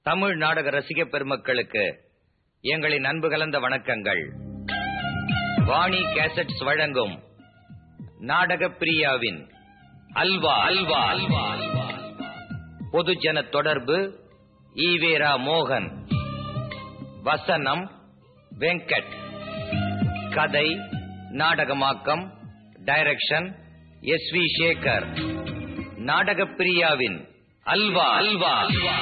தமிழ் நாடக ரசிக பெருமக்களுக்கு எங்களின் அன்பு கலந்த வணக்கங்கள் வாணி கேசட்ஸ் வழங்கும் நாடக பிரியாவின் அல்வா அல்வா அல்வா அல்வா பொதுஜன தொடர்பு ஈவேரா மோகன் வசனம் வெங்கட் கதை நாடகமாக்கம் டைரக்ஷன் எஸ் வி சேகர் நாடக பிரியாவின் அல்வா அல்வா அல்வா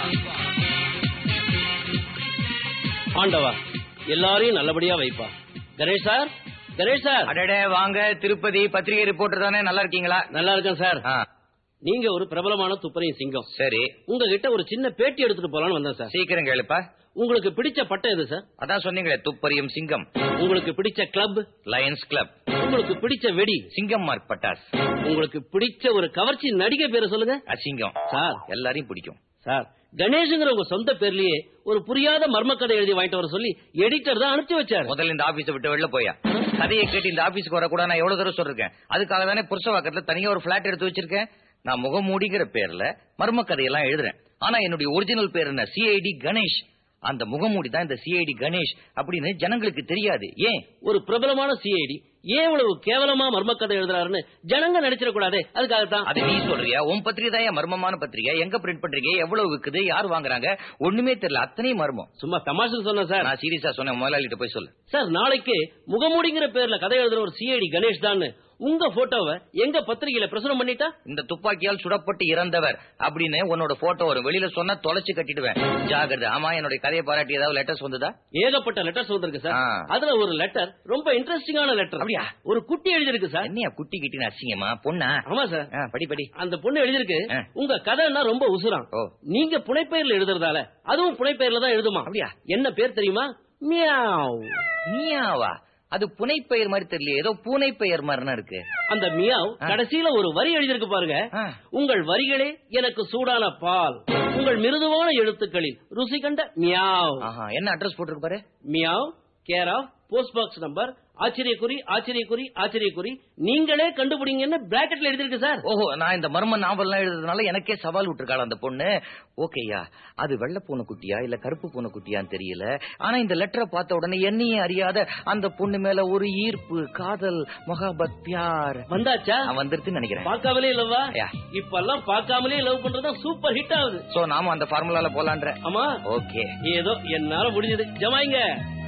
ஆண்டவா எல்லாரையும் நல்லபடியா வைப்பா கணேஷ் சார் கணேஷ் சார் அடடே வாங்க திருப்பதி பத்திரிகை ரிப்போர்ட்டர் தானே நல்லா இருக்கீங்களா நல்லா இருக்கேன் சார் ஆ, நீங்க ஒரு பிரபலமான துப்பரையும் சிங்கம் சரி உங்ககிட்ட ஒரு சின்ன பேட்டி எடுத்துட்டு போலான்னு வந்தேன் சார் சீக்கிரம் கேளுப்பா உங்களுக்கு பிடிச்ச பட்டம் எது சார் அதான் சொன்னீங்களே துப்பறியும் சிங்கம் உங்களுக்கு பிடிச்ச கிளப் லயன்ஸ் கிளப் உங்களுக்கு பிடிச்ச வெடி சிங்கம் மார்க் பட்டாஸ் உங்களுக்கு பிடிச்ச ஒரு கவர்ச்சி நடிகை பேரு சொல்லுங்க அசிங்கம் சார் எல்லாரையும் பிடிக்கும் சார் கணேஷ்ங்கிற உங்க சொந்த பேர்லயே ஒரு புரியாத மர்ம கதை எழுதி வாங்கிட்டு வர சொல்லி எடிட்டர் தான் அனுப்பிச்சு வச்சாரு முதல்ல இந்த ஆபீஸை விட்டு வெளில போயா கதையை கேட்டு இந்த ஆபீஸ்க்கு வரக்கூடாது நான் எவ்வளவு தடவை சொல்லிருக்கேன் அதுக்காக தானே புருஷவாக்கத்துல தனியா ஒரு பிளாட் எடுத்து வச்சிருக்கேன் நான் முகமூடிங்கிற பேர்ல மர்ம கதையெல்லாம் எழுதுறேன் ஆனா என்னுடைய ஒரிஜினல் பேர் என்ன சிஐடி கணேஷ் அந்த முகமூடி தான் இந்த சிஐடி கணேஷ் அப்படின்னு ஜனங்களுக்கு தெரியாது ஏன் ஒரு பிரபலமான சிஐடி ஏன் இவ்வளவு கேவலமா மர்ம கதை எழுதுறாருன்னு ஜனங்க நினைச்சிட கூடாதே அதுக்காகத்தான் அது நீ சொல்றியா உன் பத்திரிகை தான் ஏன் மர்மமான பத்திரிகை எங்க பிரிண்ட் பண்றீங்க எவ்வளவு விக்குது யார் வாங்குறாங்க ஒண்ணுமே தெரியல அத்தனையும் மர்மம் சும்மா தமாஷுக்கு சொன்னேன் சார் நான் சீரியஸா சொன்னேன் முதலாளிகிட்ட போய் சொல்லு சார் நாளைக்கு முகமூடிங்கிற பேர்ல கதை எழுதுற ஒரு சிஐடி கணேஷ் தான் உங்க போட்டோவை எங்க பத்திரிகையில பிரசுரம் பண்ணிட்டா இந்த துப்பாக்கியால் சுடப்பட்டு இறந்தவர் அப்படின்னு உன்னோட போட்டோ வரும் வெளியில சொன்னா தொலைச்சு கட்டிடுவேன் ஜாகிரதை ஆமா என்னுடைய கதையை பாராட்டி ஏதாவது லெட்டர்ஸ் வந்ததா ஏகப்பட்ட லெட்டர்ஸ் வந்திருக்கு சார் ஆ. அதுல ஒரு லெட்டர் ரொம்ப இன்ட்ரெஸ்டிங்கான லெட்டர் அப்படியா? ஒரு குட்டி எழுதிருக்கு சார் என்னையா குட்டி கிட்டின்னு அசிங்கமா பொண்ணா ஆமா சார் ஆ, படி படி அந்த பொண்ணு எழுதிருக்கு ஆ. உங்க கதைன்னா ரொம்ப உசுராம் ஓ. நீங்க புனைப்பெயர்ல எழுதுறதால அதுவும் புனைப்பெயர்ல தான் எழுதுமா அப்படியா? என்ன பேர் தெரியுமா மியாவ் நீயாவா அது புனைப்பெயர் மாதிரி தெரியல ஏதோ பூனை பெயர் மாதிரினா இருக்கு அந்த மியாவ் ஆ. கடைசியில ஒரு வரி எழுதிருக்கு பாருங்க ஆ. உங்கள் வரிகளே எனக்கு சூடான பால் உங்கள் மிருதுவான எழுத்துக்களில் ருசி கண்ட மியாவ் ஆஹா என்ன அட்ரஸ் போட்டிருக்கு பாரு மியாவ் care of post box number ஆச்சரியக்குறி ஆச்சரியக்குறி ஆச்சரியக்குறி நீங்களே கண்டுபிடிங்கன்னு பிராக்கெட்ல எழுதிருக்கு சார் ஓஹோ நான் இந்த மர்ம நாவல்லாம் எழுதுறதுனால எனக்கே சவால் விட்டுருக்காள் அந்த பொண்ணு ஓகேயா அது வெள்ளை பூனை குட்டியா இல்ல கருப்பு பூனை குட்டியான்னு தெரியல ஆனா இந்த லெட்டரை பார்த்த உடனே என்னையே அறியாத அந்த பொண்ணு மேல ஒரு ஈர்ப்பு காதல் மொஹபத் பியார் வந்தாச்சா நான் வந்துருச்சுன்னு நினைக்கிறேன் பார்க்காமலே இல்லவா யா. இப்பெல்லாம் பார்க்காமலே லவ் பண்றதா சூப்பர் ஹிட் ஆகுது சோ நாம அந்த ஃபார்முலால போலான்ற ஆமா ஓகே ஏதோ என்னால முடிஞ்சது ஜமாயிங்க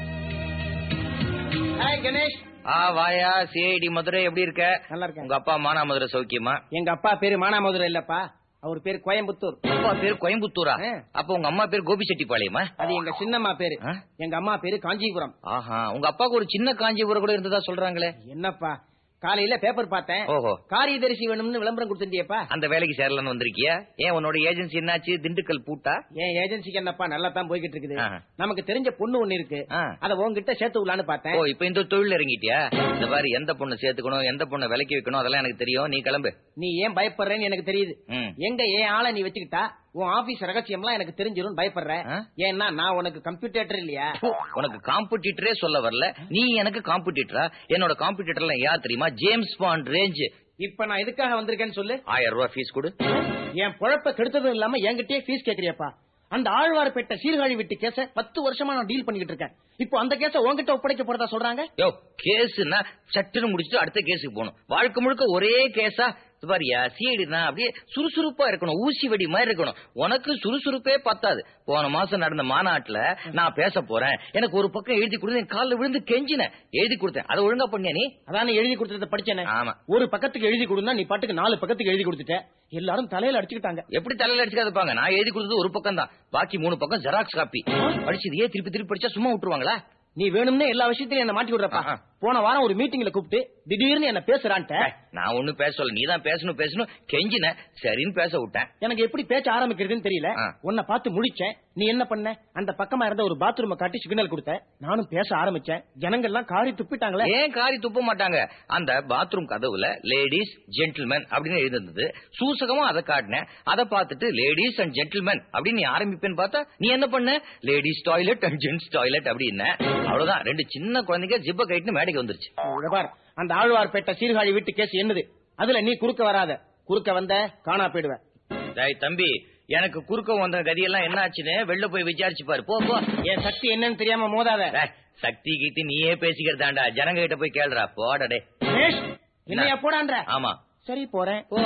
ஹாய் கணேஷ் ஆ வாயா சிஐடி மதுரை எப்படி இருக்க நல்லா இருக்கேன் உங்க அப்பா மானா மதுரை சௌக்கியமா எங்க அப்பா பேரு மானாமதுரை இல்லப்பா அவர் பேரு கோயம்புத்தூர் அப்பா பேர் கோயம்புத்தூரா ஆ. அப்ப உங்க அம்மா பேர் கோபிச்செட்டிப்பாளையமா அது எங்க சின்னம்மா பேரு ஆ? எங்க அம்மா பேரு காஞ்சிபுரம் ஆஹா உங்க அப்பாவுக்கு ஒரு சின்ன காஞ்சிபுரம் கூட இருந்ததா சொல்றாங்களே என்னப்பா காலையில பேப்பர் பார்த்தேன் ஓஹோ காரியதரிசி வேணும்னு விளம்பரம் கொடுத்துட்டியப்பா அந்த வேலைக்கு சேரலன்னு வந்திருக்கியா ஏன் உன்னோட ஏஜென்சி என்னாச்சு திண்டுக்கல் பூட்டா என் ஏஜென்சிக்கு என்னப்பா நல்லா தான் போய்கிட்டு இருக்குது ஆ. நமக்கு தெரிஞ்ச பொண்ணு ஒண்ணு இருக்கு ஆ. அத உன்கிட்ட சேர்த்து விடலான்னு ஓ பார்த்தேன் இப்ப இந்த தொழில் இறங்கிட்டியா இந்த மாதிரி எந்த பொண்ணை சேர்த்துக்கணும் எந்த பொண்ணை விலைக்கு வைக்கணும் அதெல்லாம் எனக்கு தெரியும் நீ கிளம்பு நீ ஏன் பயப்படுறேன்னு எனக்கு தெரியுது ம். எங்க என் ஆளை நீ வச்சுக்கிட்டா உன் ஆபீஸ் ரகசியம்லாம் எனக்கு தெரிஞ்சிரும் பயப்படுற ஆ? ஏன்னா நான் உனக்கு கம்ப்யூட்டர் இல்லையா பு, உனக்கு காம்படிட்டரே சொல்ல வரல நீ எனக்கு காம்படிட்டரா என்னோட காம்படிட்டர்லாம் யார் தெரியுமா ஜேம்ஸ் பாண்ட் ரேஞ்ச் இப்ப நான் எதுக்காக வந்திருக்கேன்னு சொல்லு ஆயிரம் ரூபாய் ஃபீஸ் கொடு என் பொழப்ப கெடுத்ததும் இல்லாம என்கிட்டயே ஃபீஸ் கேக்குறியப்பா அந்த ஆழ்வார்பேட்டை சீர்காழி விட்டு கேஸ பத்து வருஷமா நான் டீல் பண்ணிக்கிட்டு இருக்கேன் இப்போ அந்த கேஸ உன்கிட்ட ஒப்படைக்க போறதா சொல்றாங்க யோ கேஸ்னா சட்டுன்னு முடிச்சுட்டு அடுத்த கேஸுக்கு போகணும் வாழ்க்கை முழுக்க ஒரே கேஸா இது பாரியா சிஐடினா அப்படியே சுறுசுறுப்பா இருக்கணும் ஊசி வெடி மாதிரி இருக்கணும் உனக்கு சுறுசுறுப்பே பத்தாது போன மாசம் நடந்த மாநாட்டுல நான் பேச போறேன் எனக்கு ஒரு பக்கம் எழுதி கொடுத்து என் காலில் விழுந்து கெஞ்சினேன் எழுதி கொடுத்தேன் அதை ஒழுங்கா பண்ணியா நீ அதானே எழுதி கொடுத்தத படிச்சேனே ஆமா ஒரு பக்கத்துக்கு எழுதி கொடுந்தா நீ பாட்டுக்கு நாலு பக்கத்துக்கு எழுதி கொடுத்துட்ட எல்லாரும் தலையில அடிச்சுக்கிட்டாங்க எப்படி தலையில அடிச்சுக்காதுப்பாங்க நான் எழுதி கொடுத்தது ஒரு பக்கம் தான் பாக்கி மூணு பக்கம் ஜெராக்ஸ் காப்பி படிச்சது ஏன் திருப்பி திருப்பி படிச்சா சும்மா விட்டுருவாங்களா நீ வேணும்னே எல்லா விஷயத்திலயும் என்ன மாட்டி விடுறப்பா ஆஹா. போன வாரம் ஒரு மீட்டிங்ல கூப்பிட்டு திடீர்னு என்ன பேசுறான்ட்ட ஏய், நான் ஒண்ணும் பேச சொல்ல நீ தான் பேசணும் பேசணும் கெஞ்சின சரின்னு பேச விட்டேன் எனக்கு எப்படி பேச்ச ஆரம்பிக்கிறதுன்னு தெரியல ஆ. உன்னை பார்த்து முடிச்சேன் நீ என்ன பண்ண அந்த பக்கமா இருந்த ஒரு பாத்ரூமை காட்டி சிக்னல் கொடுத்த நானும் பேச ஆரம்பிச்சேன் ஜனங்கள்லாம் காரி துப்பிட்டாங்களே ஏன் காரி துப்ப மாட்டாங்க அந்த பாத்ரூம் கதவுல லேடிஸ் ஜென்டில்மேன் அப்படின்னு எழுதிருந்தது சூசகமா அதை காட்டினேன் அதை பார்த்துட்டு லேடிஸ் அண்ட் ஜென்டில்மேன் அப்படின்னு நீ ஆரம்பிப்பேன்னு பார்த்தா நீ என்ன பண்ண ladies toilet and gents toilet அப்படின்னு அவ்வளவுதான் ரெண்டு சின்ன குழந்தைங்க ஜிப்ப கைட்டு மேடைக்கு வந்துருச்சு இத பார் அந்த ஆழ்வார்பேட்டை சீர்காழி வீட்டு கேஸ் என்னது அதுல நீ குறுக்க வராத குறுக்க வந்த காணா போயிடுவ டேய் தம்பி எனக்கு குறுக்க வந்த கதியெல்லாம் என்ன ஆச்சுன்னு வெளில போய் விசாரிச்சு பாரு போ போ என் சக்தி என்னன்னு தெரியாம மோதாத ஏய், சக்தி கீத்தி நீயே பேசிக்கிறதாண்டா ஜனங்க கிட்ட போய் கேளுடா போடடே கணேஷ் என்னையா போடான்ற ஆமா சரி போறேன் போ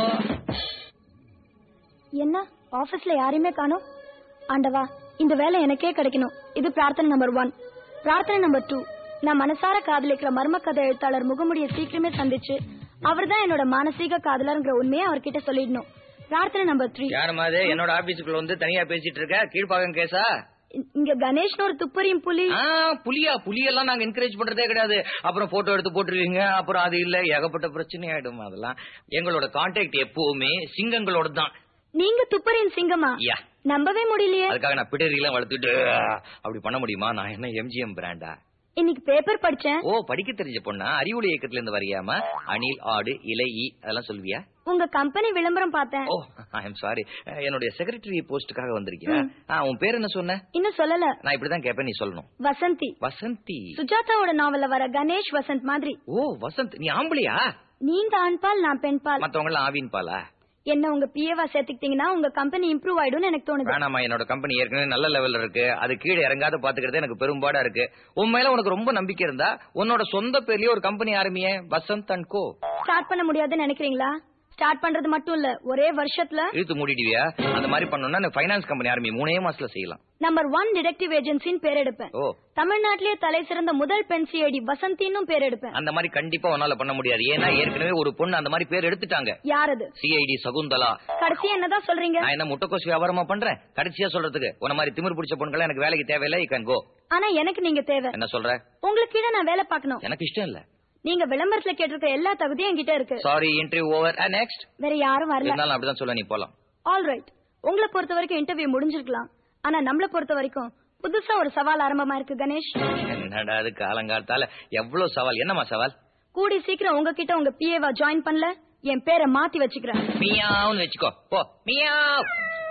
என்ன ஆபீஸ்ல யாரையுமே காணோம் ஆண்டவா இந்த வேலை எனக்கே கிடைக்கணும் இது பிரார்த்தனை நம்பர் ஒன் பிரார்த்தனை நம்பர் டூ நான் மனசார காதலிக்கிற மர்ம கதை எழுத்தாளர் முகமுடிய சீக்கிரமே சந்திச்சு அவர்தான் என்னோட மானசீக காதலர்ங்கிற உண்மையை அவர்கிட்ட சொல்லிடணும் பிரார்த்தனை நம்பர் த்ரீ யாருமா அது என்னோட ஆபீஸுக்குள்ள வந்து தனியா பேசிட்டு இருக்க கீழ்பாகம் கேசா இங்க கணேஷ்னு ஒரு துப்பறியும் புலி ஆ, புலியா புலியெல்லாம் நாங்க என்கரேஜ் பண்றதே கிடையாது அப்புறம் போட்டோ எடுத்து போட்டுருவீங்க அப்புறம் அது இல்ல ஏகப்பட்ட பிரச்சனை ஆயிடும் அதெல்லாம் எங்களோட கான்டாக்ட் எப்பவுமே சிங்கங்களோட தான் நீங்க துப்பறியும் சிங்கமா யா நம்பவே முடியலையே அதுக்காக நான் பிடரியெல்லாம் வளர்த்துட்டு அப்படி பண்ண முடியுமா நான் என்ன எம்ஜிஎம் பிராண்டா இன்னைக்கு பேப்பர் படிச்சேன் ஓ படிக்க தெரிஞ்ச பொண்ணா அறிவுளை இயக்கத்துல இருந்து வரியாம அணில் ஆடு இலை ஈ அதெல்லாம் சொல்வியா உங்க கம்பெனி விளம்பரம் பார்த்தேன் ஓ ஐ எம் சாரி என்னுடைய செக்ரட்டரி போஸ்டுக்காக வந்திருக்கியா ஆ, உன் பேர் என்ன சொன்ன இன்னும் சொல்லல நான் இப்படிதான் கேட்பேன் நீ சொல்லணும் வசந்தி வசந்தி சுஜாதாவோட நாவல்ல வர கணேஷ் வசந்த் மாதிரி ஓ வசந்த் நீ ஆம்பளையா நீங்க ஆண்பால் நான் பெண்பால் மத்தவங்க எல்லாம் ஆவின் பாலா என்ன உங்க பிஏவா சேர்த்துக்கிட்டீங்கன்னா உங்க கம்பெனி இம்ப்ரூவ் ஆயிடும்னு எனக்கு தோணுது வேணாமா என்னோட கம்பெனி ஏற்கனவே நல்ல லெவல்ல இருக்கு அது கீழே இறங்காத பாத்துக்கிறது எனக்கு பெரும்பாடா இருக்கு உன் மேல உனக்கு ரொம்ப நம்பிக்கை இருந்தா உன்னோட சொந்த பேர்லயே ஒரு கம்பெனி ஆரம்பியே வசந்த் அண்ட் கோ ஸ்டார்ட் பண்ண முடியாதுன்னு நினைக்கிறீங்களா ஸ்டார்ட் பண்றது மட்டும் இல்ல ஒரே வருஷத்துல இழுத்து மூடிடுவியா அந்த மாதிரி பண்ணணும்னா ஃபைனான்ஸ் கம்பெனி ஆரம்பி மூணே மாசத்துல செய்யலாம் நம்பர் ஒன் டிடெக்டிவ் ஏஜென்சின்னு பேர் எடுப்பேன் ஓ தமிழ்நாட்டிலேயே தலை சிறந்த முதல் பெண் சிஐடி வசந்தின்னும் பேர் எடுப்பேன் அந்த மாதிரி கண்டிப்பா உன்னால பண்ண முடியாது ஏன்னா ஏற்கனவே ஒரு பொண்ணு அந்த மாதிரி பேர் எடுத்துட்டாங்க யார் அது சிஐடி சகுந்தலா கடைசி என்னதான் சொல்றீங்க நான் என்ன முட்டைக்கோஸ் வியாபாரமா பண்றேன் கடைசியா சொல்றதுக்கு உன்ன மாதிரி திமிர் பிடிச்ச பொண்ணுகள் எனக்கு வேலைக்கு தேவையில்லை யூ கேன் கோ ஆனா எனக்கு நீங்க தேவை என்ன சொல்ற உங்களுக்கு கீழே நான் வேலை பார்க்கணும் எனக்கு இஷ்டம் இல்ல நீங்க விளம்பரத்துல கேட்டிருக்க எல்லா தகுதியும் என்கிட்ட இருக்கு சாரி இன்டர்வியூ ஓவர் நெக்ஸ்ட் வேற யாரும் வரல இருந்தாலும் அப்படிதான் சொல்ல நீ போலாம் ஆல் ரைட் உங்களை பொறுத்த வரைக்கும் இன்டர்வியூ முடிஞ்சிருக்கலாம் ஆனா நம்மள பொறுத்த வரைக்கும் புதுசா ஒரு சவால் ஆரம்பமா இருக்கு கணேஷ் என்னடா அது காலங்காலத்தால எவ்வளவு சவால் என்னமா சவால் கூடி சீக்கிரம் உங்ககிட்ட உங்க பிஏவா ஜாயின் பண்ணல என் பேரை மாத்தி வச்சுக்கிறேன் மியாவுன்னு வச்சுக்கோ போ மியாவ்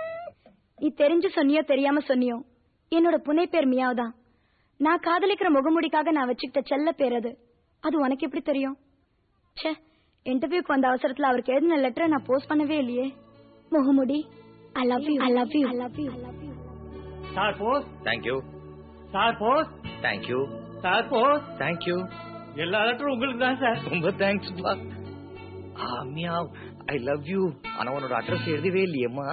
நீ தெரிஞ்சு சொன்னியோ தெரியாம சொன்னியோ என்னோட புனை பேர் மியாவ் தான் நான் காதலிக்கிற முகமுடிக்காக நான் வச்சுக்கிட்ட செல்ல பேர் அது அது உனக்கு எப்படி தெரியும் ச்சே இன்டர்வியூக்கு வந்த அவசரத்துல அவருக்கு எழுதின லெட்டரை நான் போஸ்ட் பண்ணவே இல்லையே முகமுடி I love you I love you I love you sir Bose thank you sir Bose thank you sir Bose thank you எல்லா லெட்டரும் உங்களுக்கு தான் சார் ரொம்ப தேங்க்ஸ் பா ஆ மியாவ் ஐ லவ் யூ ஆனா உன்னோட அட்ரஸ் எழுதவே இல்லையேம்மா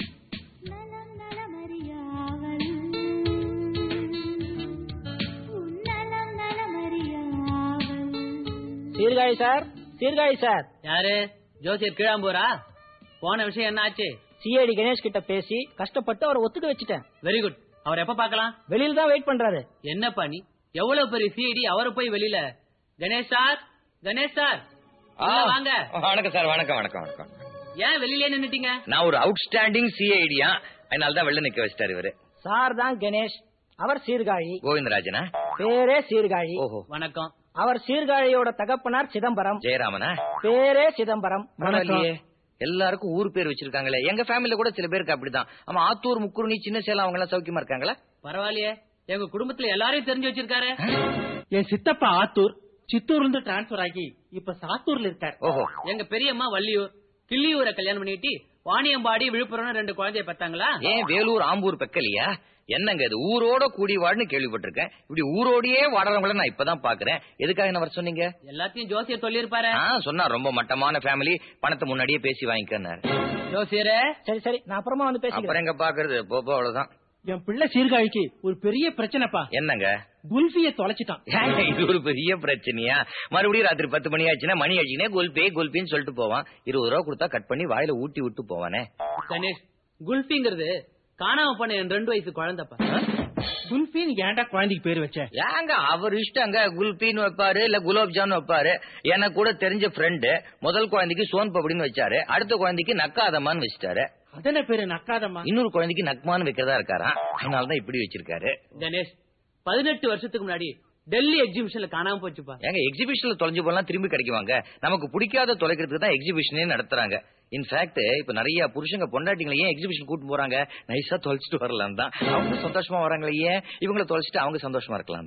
சீர்காழி சார் சீர்காழி சார் யாரு ஜோசியர் கீழாம்பூரா போன விஷயம் என்ன ஆச்சு சிஐடி கணேஷ் கிட்ட பேசி கஷ்டப்பட்டு அவரை ஒத்துக்க வச்சுட்டேன் வெரி குட் அவர் எப்ப பார்க்கலாம் வெளியில தான் வெயிட் பண்றாரு என்னப்பா நீ எவ்வளவு பெரிய சிஐடி அவரை போய் வெளியில கணேஷ் சார் கணேஷ் சார் ஆ, உள்ள வாங்க வணக்கம் சார் வணக்கம் வணக்கம் வணக்கம் ஏன் வெளியிலே நின்னுட்டீங்க நான் ஒரு அவுட்ஸ்டாண்டிங் சிஐடியா அதனால தான் வெளில நிக்க வச்சிட்டாரு இவரு சார் தான் கணேஷ் அவர் சீர்காழி கோவிந்தராஜனா பேரே சீர்காழி ஓஹோ வணக்கம் அவர் சீர்காழியோட தகப்பனார் சிதம்பரம் ஜெயராமனா பேரே சிதம்பரம் பரவாயில்லையே எல்லாருக்கும் ஊர் பேர் வச்சிருக்காங்களே எங்க ஃபேமிலில கூட சில பேருக்கு அப்படிதான் ஆமா ஆத்தூர் முக்குருணி சின்ன சேலம் அவங்க எல்லாம் சௌக்கியமா இருக்காங்களா பரவாயில்லையே எங்க குடும்பத்துல எல்லாரையும் தெரிஞ்சு வச்சிருக்காரு என் சித்தப்பா ஆத்தூர் சித்தூர்ல இருந்து டிரான்ஸ்பர் ஆகி இப்ப சாத்தூர்ல இருக்கார் ஓஹோ எங்க பெரியம்மா வள்ளியூர் கிள்ளியூரை கல்யாணம் பண்ணிட்டு வாணியம்பாடி விழுப்புரம் ரெண்டு குழந்தைய பெத்தாங்களா ஏன் வேலூர் ஆம்பூர் பெக்கலியா என்னங்க இது ஊரோட கூடி வாடுன்னு கேள்விப்பட்டிருக்கேன் இப்படி ஊரோடயே வாடுறவங்கள நான் இப்பதான் பாக்குறேன் எதுக்காக என்ன வர சொன்னீங்க எல்லாத்தையும் ஜோசியர் சொல்லியிருப்பாரு ஆ சொன்னா ரொம்ப மட்டமான ஃபேமிலி பணத்தை முன்னாடியே பேசி வாங்கிக்கன்னாரு ஜோசியரே சரி சரி நான் அப்புறமா வந்து பேசிக்கிறேன் அப்புறம் எங்க பாக்குறது போ போ, அவ்வளவுதான் என் பிள்ளை சீர்காழிக்கு ஒரு பெரிய பிரச்சனைப்பா என்னங்க குல்ஃபிய தொலைச்சிட்டான் ஏங்க, இது ஒரு பெரிய பிரச்சனையா மறுபடியும் ராத்திரி பத்து மணி ஆச்சுன்னா மணி ஆச்சுன்னா குல்பே குல்பின்னு சொல்லிட்டு போவான் இருபது ரூபா கொடுத்தா கட் பண்ணி வாயில ஊட்டி விட்டு போவானே கணேஷ் குல்ஃபிங்கிறது காணாம பண்ண என் ரெண்டு வயசு குழந்தைப்பா குல்ஃபின்னு ஏன்டா குழந்தைக்கு பேர் வச்ச ஏங்க அவர் இஷ்டங்க குல்பின்னு வைப்பாரு இல்ல குலாப் ஜான் வைப்பாரு எனக்கு கூட தெரிஞ்ச ஃப்ரெண்டு முதல் குழந்தைக்கு சோன் பப்படின்னு வச்சாரு அடுத்த குழந்தைக்கு நக்காதம்மான்னு வச்சிட்டாரு அதன பேரு நக்காதம்மா இன்னொரு குழந்தைக்கு நக்மான்னு வைக்கிறதா இருக்காராம் அதனாலதான் இப்படி வச்சிருக்காரு கணேஷ் பதினெட்டு வருஷத்துக்கு முன்னாடி டெல்லி எக்ஸிபிஷன்ல காணாம போச்சுப்பா ஏங்க எக்ஸிபிஷன்ல தொலைஞ்சு போலாம் திரும்பி கிடைக்குவாங்க நமக்கு பிடிக்காத தொலைக்கிறதுக்கு தான் எக்ஸிபிஷனே நடத்துறாங்க இன்ஃபேக்ட் இப்ப நிறைய புருஷங்க பொண்டாட்டிங்களை ஏன் எக்ஸிபிஷன் கூட்டு போறாங்க நைஸா தொலைச்சிட்டு வரலாம் தான் அவங்க சந்தோஷமா வராங்களே ஏன் இவங்களை தொலைச்சிட்டு அவங்க சந்தோஷமா இருக்கலாம் தான்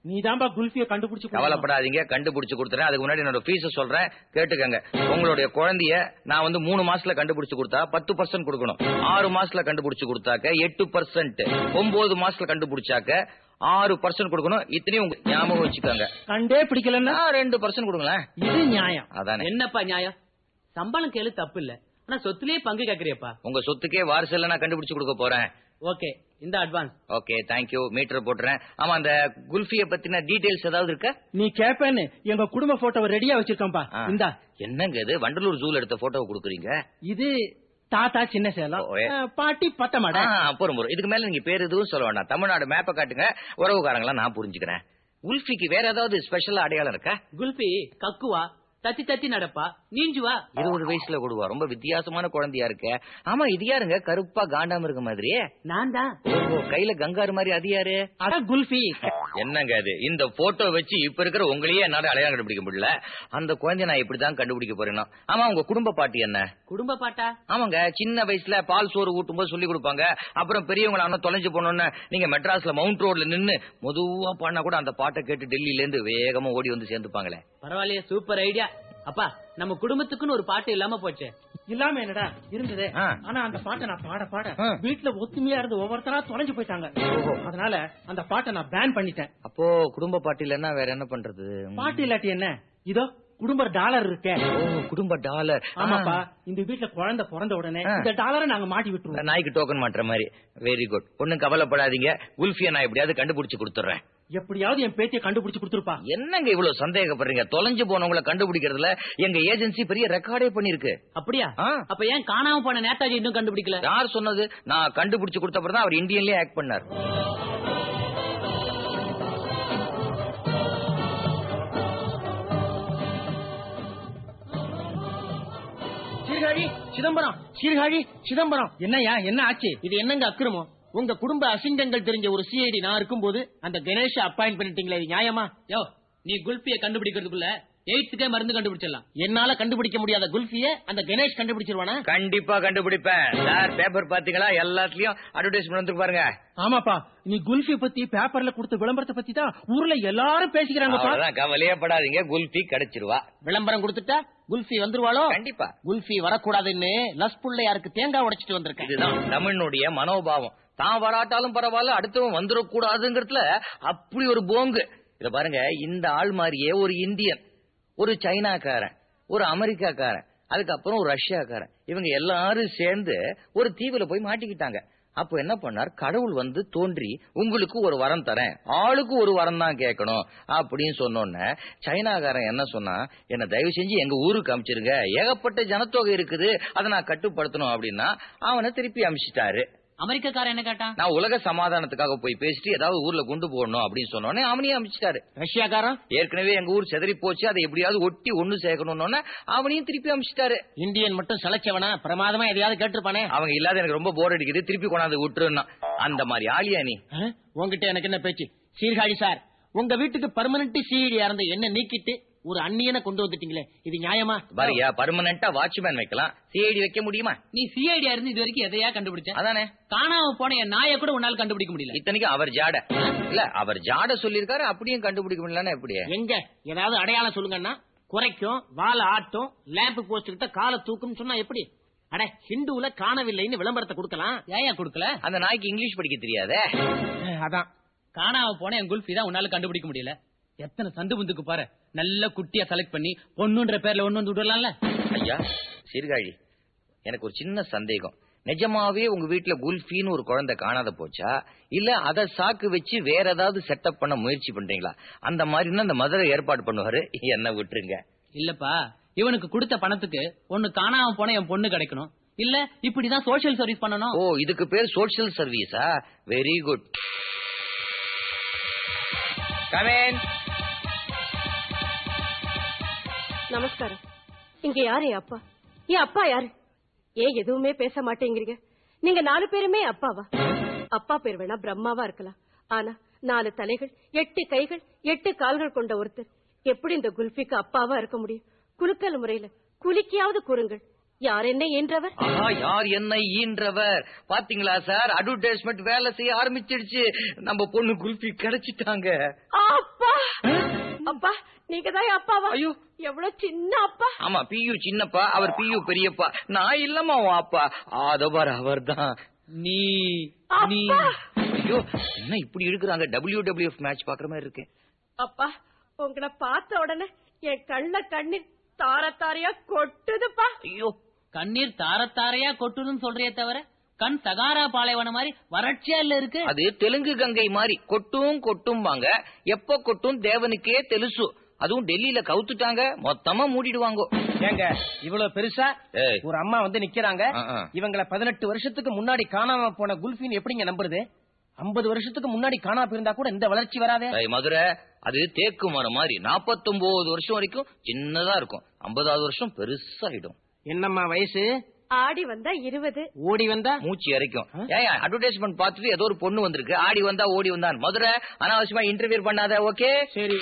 நீதான்பா குல்ஃபிய கண்டுபிடிச்சு கொடுக்கணும். கவலைப்படாதீங்க கண்டுபிடிச்சு கொடுத்துறேன் அதுக்கு முன்னாடி என்னோட ஃபீஸ சொல்றேன் கேட்டுக்கங்க உங்களுடைய குழந்தைய நான் வந்து மூணு மாசத்துல கண்டுபிடிச்சு கொடுத்தா பத்து பர்சன்ட் கொடுக்கணும் ஆறு மாசத்துல கண்டுபிடிச்சு கொடுத்தாக்க எட்டு பர்சன்ட் ஒன்பது மாசத்துல கண்டுபிடிச்சாக்க ஆறு பர்சன்ட் கொடுக்கணும் இத்தனையும் உங்க ஞாபகம் வச்சுக்கோங்க கண்டே பிடிக்கலன்னா நான் ரெண்டு பர்சன்ட் கொடுங்களேன் இது நியாயம் அதானே என்னப்பா நியாயம் சம்பளம் கேளு தப்பு இல்ல ஆனா சொத்துலயே பங்கு கேக்குறியப்பா உங்க சொத்துக்கே வாரிசு நான் கண்டுபிடிச்சு கொடுக்க போறேன் ஓகே இந்த அட்வான்ஸ் ஓகே தேங்க்யூ மீட்டர் போட்டுறேன் ஆமா அந்த குல்ஃபிய பத்தின டீடைல்ஸ் ஏதாவது இருக்கா நீ கேப்பேன்னு எங்க குடும்ப போட்டோவை ரெடியா வச்சிருக்கேன்பா ஆ. இந்தா என்னங்க இது வண்டலூர் ஜூல எடுத்த போட்டோவை கொடுக்குறீங்க இது தாத்தா சின்ன சேலம் ஓ, ஏ. ஆ, பாட்டி பத்த மாட ஆ, போறோம் போறோம் இதுக்கு மேல நீங்க பேர் எதுவும் சொல்ல வேண்டாம் தமிழ்நாடு மேப்பை காட்டுங்க உறவுக்காரங்களா நான் புரிஞ்சுக்கிறேன் உல்ஃபிக்கு வேற ஏதாவது ஸ்பெஷல் அடையாளம் இருக்கா குல்பி கக்குவா தத்தி தத்தி நடப்பா நீஞ்சுவா இருபது வயசுல கொடுவா ரொம்ப வித்தியாசமான குழந்தையா இருக்க ஆமா இது யாருங்க கருப்பா காண்டாம இருக்க மாதிரியே நான் தான் ஓ, கையில கங்காரு மாதிரி அது யாரு அதான் குல்ஃபி என்னங்க அது இந்த போட்டோ வச்சு இப்ப இருக்கிற உங்களையே என்னால அடையாளம் கண்டுபிடிக்க முடியல அந்த குழந்தைய நான் இப்படிதான் கண்டுபிடிக்க போறேன்னா ஆமா உங்க குடும்ப பாட்டி என்ன குடும்ப பாட்டா ஆமாங்க சின்ன வயசுல பால் சோறு ஊட்டும் போது சொல்லி கொடுப்பாங்க அப்புறம் பெரியவங்கள ஆனா தொலைஞ்சு போனோன்னு நீங்க மெட்ராஸ்ல மவுண்ட் ரோட்ல நின்னு மெதுவா பாடினா கூட அந்த பாட்டை கேட்டு டெல்லியில இருந்து வேகமா ஓடி வந்து சேர்ந்துப்பாங்களே பரவாயில்லையே சூப்பர் ஐடியா அப்பா நம்ம குடும்பத்துக்குன்னு ஒரு பாட்டு இல்லாம போச்சே இல்லாம என்னடா இருந்தது ஆ. ஆனா அந்த பாட்டை நான் பாட பாட ஆ. வீட்டுல ஒத்துமையா இருந்து ஒவ்வொருத்தரா தொலைஞ்சு போயிட்டாங்க அதனால அந்த பாட்டை நான் பேன் பண்ணிட்டேன் அப்போ குடும்ப பாட்டி இல்லைன்னா வேற என்ன பண்றது பாட்டு இல்லாட்டி என்ன இதோ குடும்ப டாலர் இருக்கே ஓ குடும்ப டாலர் ஆமாப்பா இந்த வீட்டுல குழந்தை பிறந்த உடனே ஆ. இந்த டாலரை நாங்க மாட்டி விட்டுருவோம் நாய்க்கு டோக்கன் மாட்டுற மாதிரி வெரி குட் ஒண்ணும் கவலைப்படாதீங்க குல்ஃபியா நான் எப்படியாவது கண்டுபிடிச்சு கொடுத்துறேன் எப்படியாவது என் பேத்திய கண்டுபிடிச்சு கொடுத்துருப்பா என்னங்க இவ்வளவு சந்தேகப்படுறீங்க தொலைஞ்சு போனவங்கள கண்டுபிடிக்கிறதுல எங்க ஏஜென்சி பெரிய ரெக்கார்டே பண்ணிருக்கு அப்படியா ஆ. அப்ப ஏன் காணாம போன நேதாஜி இன்னும் கண்டுபிடிக்கல யார் சொன்னது நான் கண்டுபிடிச்சு கொடுத்தப்பறம் தான் அவர் இந்தியன்லயே ஆக்ட் பண்ணார் சீர்காழி சிதம்பரம் சீர்காழி சிதம்பரம் என்னய்யா என்ன ஆச்சு இது என்னங்க அக்கிரமம் உங்க குடும்ப அசிங்கங்கள் தெரிஞ்ச ஒரு சிஐடி நான் இருக்கும்போது அந்த கணேஷ அப்பாயிண்ட் பண்ணிட்டீங்களே இது நியாயமா யோ நீ குல்பிய கண்டுபிடிக்கிறதுக்குள்ள எயித்துக்கே மருந்து கண்டுபிடிச்சிடலாம் என்னால கண்டுபிடிக்க முடியாத குல்ஃபிய அந்த கணேஷ் கண்டுபிடிச்சிருவானா கண்டிப்பா கண்டுபிடிப்பேன் சார் பேப்பர் பாத்தீங்களா எல்லாத்துலயும் அட்வர்டைஸ்மெண்ட் வந்து பாருங்க ஆமாப்பா நீ குல்ஃபி பத்தி பேப்பர்ல கொடுத்த விளம்பரத்தை பத்தி தான் ஊர்ல எல்லாரும் பேசிக்கிறாங்கப்பா அவ்வளவுதான் கவலையே படாதீங்க குல்ஃபி கிடைச்சிருவா விளம்பரம் கொடுத்துட்டா குல்ஃபி வந்துருவாளோ கண்டிப்பா குல்ஃபி வரக்கூடாதுன்னு லஸ் புள்ளையாருக்கு தேங்காய் உடைச்சிட்டு வந்திருக்கேன் இதுதான் தமிழனுடைய மனோபாவம் தான் வராட்டாலும் பரவாயில்ல அடுத்தவன் வந்துடக்கூடாதுங்கிறதுல அப்படி ஒரு போங்கு இத பாருங்க இந்த ஆள் மாதிரியே ஒரு இந்தியன் ஒரு சைனாக்காரன் ஒரு அமெரிக்காக்காரன் அதுக்கப்புறம் ஒரு ரஷ்யாக்காரன் இவங்க எல்லாரும் சேர்ந்து ஒரு தீவுல போய் மாட்டிக்கிட்டாங்க அப்போ என்ன பண்ணார் கடவுள் வந்து தோன்றி உங்களுக்கு ஒரு வரம் தரேன் ஆளுக்கு ஒரு வரம் தான் கேட்கணும் அப்படின்னு சொன்னோன்னே சைனாக்காரன் என்ன சொன்னா என்ன தயவு செஞ்சு எங்க ஊருக்கு அமிச்சிருங்க ஏகப்பட்ட ஜனத்தொகை இருக்குது அதை நான் கட்டுப்படுத்தணும் அப்படின்னா அவனை திருப்பி அமிச்சிட்டாரு அமெரிக்கக்காரன் என்ன கேட்டான் நான் உலக சமாதானத்துக்காக போய் பேசிட்டு ஏதாவது ஊர்ல குண்டு போடணும் அப்படின்னு சொன்னோன்னே அவனையும் அமிச்சிட்டாரு ரஷ்யாக்காரன் ஏற்கனவே எங்க ஊர் செதறி போச்சு அதை எப்படியாவது ஒட்டி ஒண்ணு சேர்க்கணும்னு அவனையும் திருப்பி அமிச்சிட்டாரு இந்தியன் மட்டும் சளைச்சவனா பிரமாதமா எதையாவது கேட்டிருப்பானே அவங்க இல்லாத எனக்கு ரொம்ப போர் அடிக்குது திருப்பி கொண்டாந்து விட்டுருன்னா அந்த மாதிரி ஆளியா நீ ஆ? உன்கிட்ட எனக்கு என்ன பேச்சு சீர்காழி சார் உங்க வீட்டுக்கு பர்மனன்ட் சிஐடியா இருந்த என்ன நீக்கிட்டு ஒரு அந்நியனை கொண்டு வந்துட்டீங்களே இது நியாயமா பாரியா பர்மனண்டா வாட்ச்மேன் வைக்கலாம் சிஐடி வைக்க முடியுமா நீ சிஐடியா இருந்து இது வரைக்கும் எதையா கண்டுபிடிச்ச அதானே காணாம போன என் நாயை கூட உன்னால கண்டுபிடிக்க முடியல இத்தனைக்கும் அவர் ஜாட இல்ல அவர் ஜாட சொல்லியிருக்காரு அப்படியும் கண்டுபிடிக்க முடியலன்னா எப்படி எங்க ஏதாவது அடையாளம் சொல்லுங்கன்னா குறைக்கும் வாழை ஆட்டும் லேம்ப் போஸ்ட் கிட்ட காலை தூக்கும் சொன்னா எப்படி அட ஹிந்துல காணவில்லைன்னு விளம்பரத்தை கொடுக்கலாம் ஏயா கொடுக்கல அந்த நாய்க்கு இங்கிலீஷ் படிக்க தெரியாதே அதான் காணாம போன என் குல்ஃபி தான் உன்னால கண்டுபிடிக்க முடியல எத்தனை சந்து புந்துக்கு பாரு நல்ல குட்டியா செலக்ட் பண்ணி பொண்ணுன்ற பேர்ல ஒண்ணு வந்து விடலாம்ல ஐயா சீர்காழி எனக்கு ஒரு சின்ன சந்தேகம் நிஜமாவே உங்க வீட்ல குல்ஃபின்னு ஒரு குழந்தை காணாத போச்சா இல்ல அத சாக்கு வச்சு வேற ஏதாவது செட்டப் பண்ண முயற்சி பண்றீங்களா அந்த மாதிரின்னா அந்த மதுரை ஏற்பாடு பண்ணுவாரு என்ன விட்டுருங்க இல்லப்பா இவனுக்கு கொடுத்த பணத்துக்கு ஒண்ணு காணாம போன என் பொண்ணு கிடைக்கணும் இல்ல இப்படிதான் சோசியல் சர்வீஸ் பண்ணணும் ஓ இதுக்கு பேர் சோசியல் சர்வீஸா வெரி குட் கமேன் நமஸ்காரம் இங்க யாரு என் அப்பா என் அப்பா யாரு ஏன் எதுவுமே பேச மாட்டேங்கிறீங்க நீங்க நாலு பேருமே அப்பாவா அப்பா பேர் வேணா பிரம்மாவா இருக்கலாம் ஆனா நாலு தலைகள் எட்டு கைகள் எட்டு கால்கள் கொண்ட ஒருத்தர் எப்படி இந்த குல்ஃபிக்கு அப்பாவா இருக்க முடியும் குலுக்கல் முறையில குலுக்கியாவது கூறுங்கள் யார் என்ன என்றவர் ஆஹா யார் என்னை ஈன்றவர் பாத்தீங்களா சார் அட்வர்டைஸ்மெண்ட் வேலை செய்ய ஆரம்பிச்சிடுச்சு நம்ம பொண்ணு குல்பி கிடைச்சிட்டாங்க அப்பா அப்பா நீங்க தான் என் அப்பாவா ஐயோ. எவ்வளவு சின்ன அப்பா ஆமா பியு சின்னப்பா அவர் பியு பெரியப்பா நான் இல்லம்மா உன் அப்பா அதோபார் அவர் தான் நீ நீ அப்பா ஐயோ என்ன இப்படி இருக்கிறாங்க டபிள்யூ டபிள்யூஎஃப் மேட்ச் பாக்குற மாதிரி இருக்கு அப்பா உங்களை பார்த்த உடனே என் கண்ண கண்ணீர் தார தாரையா கொட்டுதுப்பா ஐயோ கண்ணீர் தாரத்தாரையா கொட்டுதுன்னு சொல்றியே தவிர கண் சகாரா பாலைவனம் மாதிரி வறட்சியா இல்ல இருக்கு அது தெலுங்கு கங்கை மாதிரி கொட்டும் கொட்டும்பாங்க எப்ப கொட்டும் தேவனுக்கே தெலுசு அதுவும் டெல்லியில கவுத்துட்டாங்க மொத்தமா மூடிடுவாங்க ஏங்க இவ்வளவு பெருசா ஏய். ஒரு அம்மா வந்து நிக்கிறாங்க ஆ, ஆ. இவங்கள பதினெட்டு வருஷத்துக்கு முன்னாடி காணாம போன குல்ஃபின் எப்படிங்க நம்புறது ஐம்பது வருஷத்துக்கு முன்னாடி காணாம இருந்தா கூட இந்த வளர்ச்சி வராதே ஏய், மதுரை அது தேக்கு மரம் மாதிரி 49 வருஷம் வரைக்கும் சின்னதா இருக்கும் ஐம்பதாவது வருஷம் பெருசாயிடும் என்னம்மா வயசு ஆடி வந்தா இருபது ஓடி வந்தா மூச்சு இறைக்கும் ஏன் அட்வர்டைஸ்மெண்ட் பார்த்துட்டு ஏதோ ஒரு பொண்ணு வந்திருக்கு ஆடி வந்தா ஓடி வந்தான் மதுரை அனாவசியமா இன்டர்வியூ பண்ணாத ஓகே சரி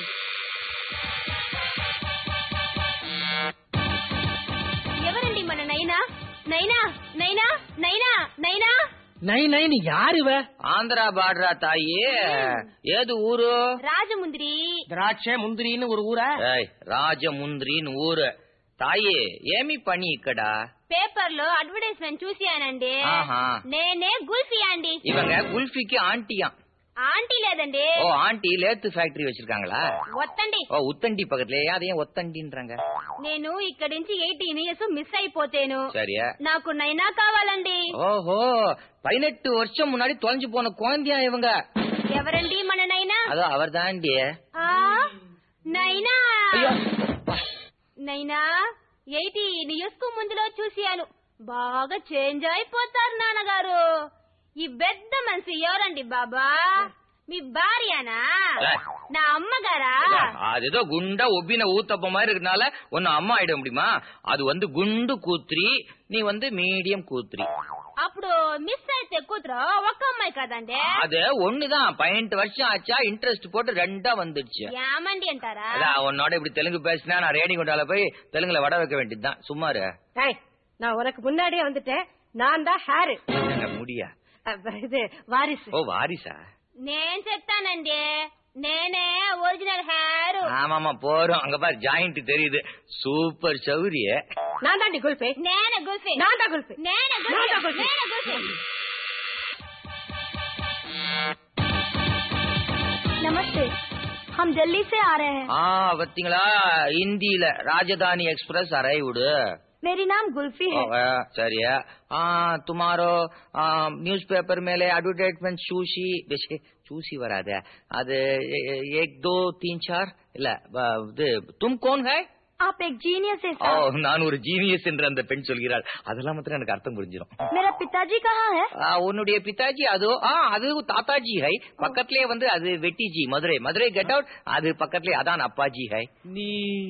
ఎవరండి మన నైనా నైనా నైనా నైనా నైనా நை நைன் யாரு இவ ஆந்திரா பாடுறா தாயி ஏது ஊரு రాజముంద్రి திராட்சை முந்திரின்னு ஒரு ஊரா ஏய், ராஜமுந்திரின்னு ஊரு தாயி ఏమి పని ఇక్కడ పేపర్ లో అడ్వర్టైజ్మెంట్ చూసానండి ఆహా. నేనే గుల్ఫీ అండి இவங்க குல்ஃபிக்கு ஆண்டியா ఆంటీ లేదండి ஓ ஆண்டி லேத்து ஃபேக்டரி வச்சிருக்காங்களா వత్తండి ஓ உத்தண்டி பக்கத்துல அதையும் ஒத்தண்டின்றாங்க నేను ఇక్కడి నుంచి ఎయిటీన్ ఇయర్స్ మిస్ అయిపోతేను சரியா నాకు నైనా కావాలండి ஓஹோ பதினெட்டு வருஷம் முன்னாடி தொலைஞ்சு போன குழந்தையா இவங்க ఎవరండి మన నైనా அதோ அவர் தாண்டி ఆ నైనా ஐயோ నైనా ఎయిటీన్ ఇయర్స్ కు ముందులో చూశాను బాగా చేంజ్ అయిపోతారు నాన్నగారు ఈ పెద్ద మనిషి ఎవరండి బాబా మీ భార్యనా నా అమ్మగారా அது ஏதோ குண்டா ஒப்பின ஊத்தப்ப மாதிரி இருக்கனால ஒன்னு அம்மா ஆயிட முடியுமா அது வந்து குண்டு கூத்திரி நீ வந்து மீடியம் கூத்திரி అప్పుడు మిస్ అయితే కూతురు ఒక్క అమ్మాయి కదండి அது ஒண்ணுதான் பதினெட்டு வருஷம் ஆச்சா இன்ட்ரெஸ்ட் போட்டு ரெண்டா வந்துடுச்சு ఏమండి అంటారా அதான் உன்னோட இப்படி தெலுங்கு பேசினா நான் ரேடியோ கொண்டால போய் தெலுங்குல வட வைக்க வேண்டியதுதான் சும்மா இரு. ஏய், நான் உனக்கு முன்னாடியே வந்துட்டேன் நான் தான் ஹேரு என்னங்க முடியா அப்ப இது வாரிசு ஓ வாரிசா నేను చెప్తానండి నేనే ఒరిజినల్ హెయిర్ ஆமாமா போறோம் அங்க பாரு ஜாயிண்ட் தெரியுது சூப்பர் சௌரிய நான் தாண்டி குல்ஃபே నేనే గుల్ఫీ நான் தான் குல்ஃபே నేనే நான் தான் గుల్ఫీ குல்ஃபே. నేనే గుల్ఫీ नमस्ते हम दिल्ली से आ रहे हैं ஆ பாத்தீங்களா ஹிந்தியில ராஜதானி எக்ஸ்பிரஸ் அரைவுடு मेरी नाम गुल्फी है சரியா ஆ துமாரோ நியூஸ் பேப்பர் மேலே அட்வர்டைஸ்மெண்ட் சூசி பேசி சூசி வராத அது எ- எ- ஏக் தோ தீன் சார் இல்ல வ- இது தும் கோன் ஹை आप एक जीनियस है ஓ सर நான் ஒரு ஜீனியஸ் என்று அந்த பெண் சொல்கிறாள் அதெல்லாம் மாத்திரம் எனக்கு அர்த்தம் புரிஞ்சிடும் मेरा पिताजी कहाँ है ஆ, உன்னுடைய பிதாஜி அது ஆ அது தாத்தாஜி ஹை பக்கத்திலே வந்து அது வெட்டிஜி மதுரை மதுரை கெட் அவுட் அது பக்கத்திலே அதான் அப்பாஜி ஹை நீ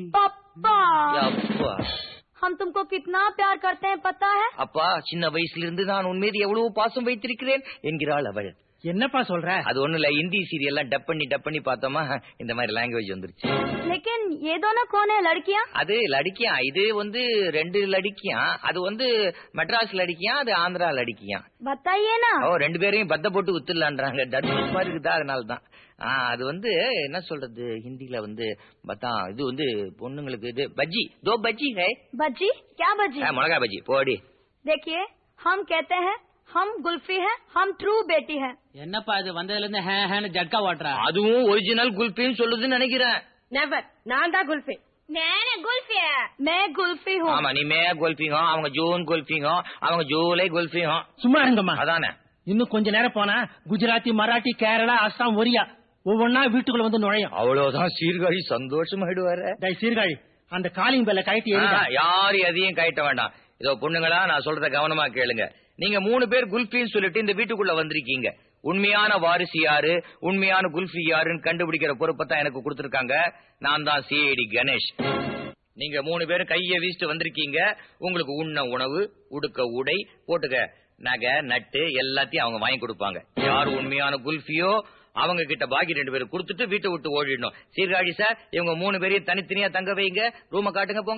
पापा அப்பா हम तुमको कितना प्यार करते हैं पता है அப்பா சின்ன வயசுல இருந்து நான் உன் மீது எவ்வளவு பாசம் வைத்திருக்கிறேன் என்கிறாள் அவள் என்னப்பா சொல்ற அது ஒண்ணு இல்ல ஹிந்தி சீரியல்லாம் டப் பண்ணி டப் பண்ணி பார்த்தோமா இந்த மாதிரி லாங்குவேஜ் வந்துருச்சு लेकिन ये दोनों कौन है लड़कियाँ அது லடிக்கியா இது வந்து ரெண்டு லடிக்கியா அது வந்து மெட்ராஸ் லடிக்கியா அது ஆந்திரா லடிக்கியா बताइए ना ஓ ரெண்டு பேரையும் பத்த போட்டு வித்துலான்றாங்க டர்பஸ் மாதிரி இருக்குதா அதனால தான் ஆ, அது வந்து என்ன சொல்றது ஹிந்தில வந்து பத்தா இது வந்து பொண்ணுங்களுக்கு இது பஜ்ஜி தோ பஜ்ஜி ஹை बज्जी क्या बज्जी ஆ, மிளகா பஜ்ஜி போடி देखिए हम कहते हैं हम गुल्फी है हम ट्रू बेटी है என்னப்பா இது வந்ததுல இருந்து ஹே ஹேன்னு ஜட்கா ஓட்டுறா அதுவும் ஒரிஜினல் குல்பின்னு சொல்லுதுன்னு நினைக்கிறேன் நெவர் நான் தான் குல்ஃபே मैंने गुल्फी है मैं गुल्फी हूँ ஆமா நீ மே குல்பிங்க அவங்க ஜூன் குல்பிங்க அவங்க ஜூலை குல்பிங்க சும்மா இருங்கம்மா அதானே இன்னும் கொஞ்ச நேரம் போனா குஜராத்தி மராட்டி கேரளா அஸ்ஸாம் ஒரியா ஒவ்வொன்னா வீட்டுக்குள்ள வந்து நுழையும் அவ்வளவுதான் சீர்காழி சந்தோஷமாயிடுவாரு டேய் சீர்காழி அந்த காலிங் பெல்ல கழட்டி ஆ, எறிடா. யாரும் எதையும் கட்ட வேண்டாம் இதோ பொண்ணுங்களா நான் சொல்றத கவனமா கேளுங்க நீங்க மூணு பேர் குல்ஃபின்னு சொல்லிட்டு இந்த வீட்டுக்குள்ள வந்திருக்கீங்க உண்மையான வாரிசு யாரு உண்மையான குல்ஃபி யாருன்னு கண்டுபிடிக்கிற பொறுப்பை தான் எனக்கு கொடுத்திருக்காங்க நான் தான் சிஐடி கணேஷ் நீங்க மூணு பேரும் கைய வீசிட்டு வந்திருக்கீங்க உங்களுக்கு உண்ண உணவு உடுக்க உடை போட்டுக்க நகை நட்டு எல்லாத்தையும் அவங்க வாங்கி கொடுப்பாங்க யார் உண்மையான குல்ஃபியோ அவங்க கிட்ட பாக்கி ரெண்டு பேரும் கொடுத்துட்டு வீட்டை விட்டு ஓடிடணும் சீர்காழி சார் இவங்க மூணு பேரையும் தனித்தனியா தங்க வைங்க ரூம காட்டுங்க போங்க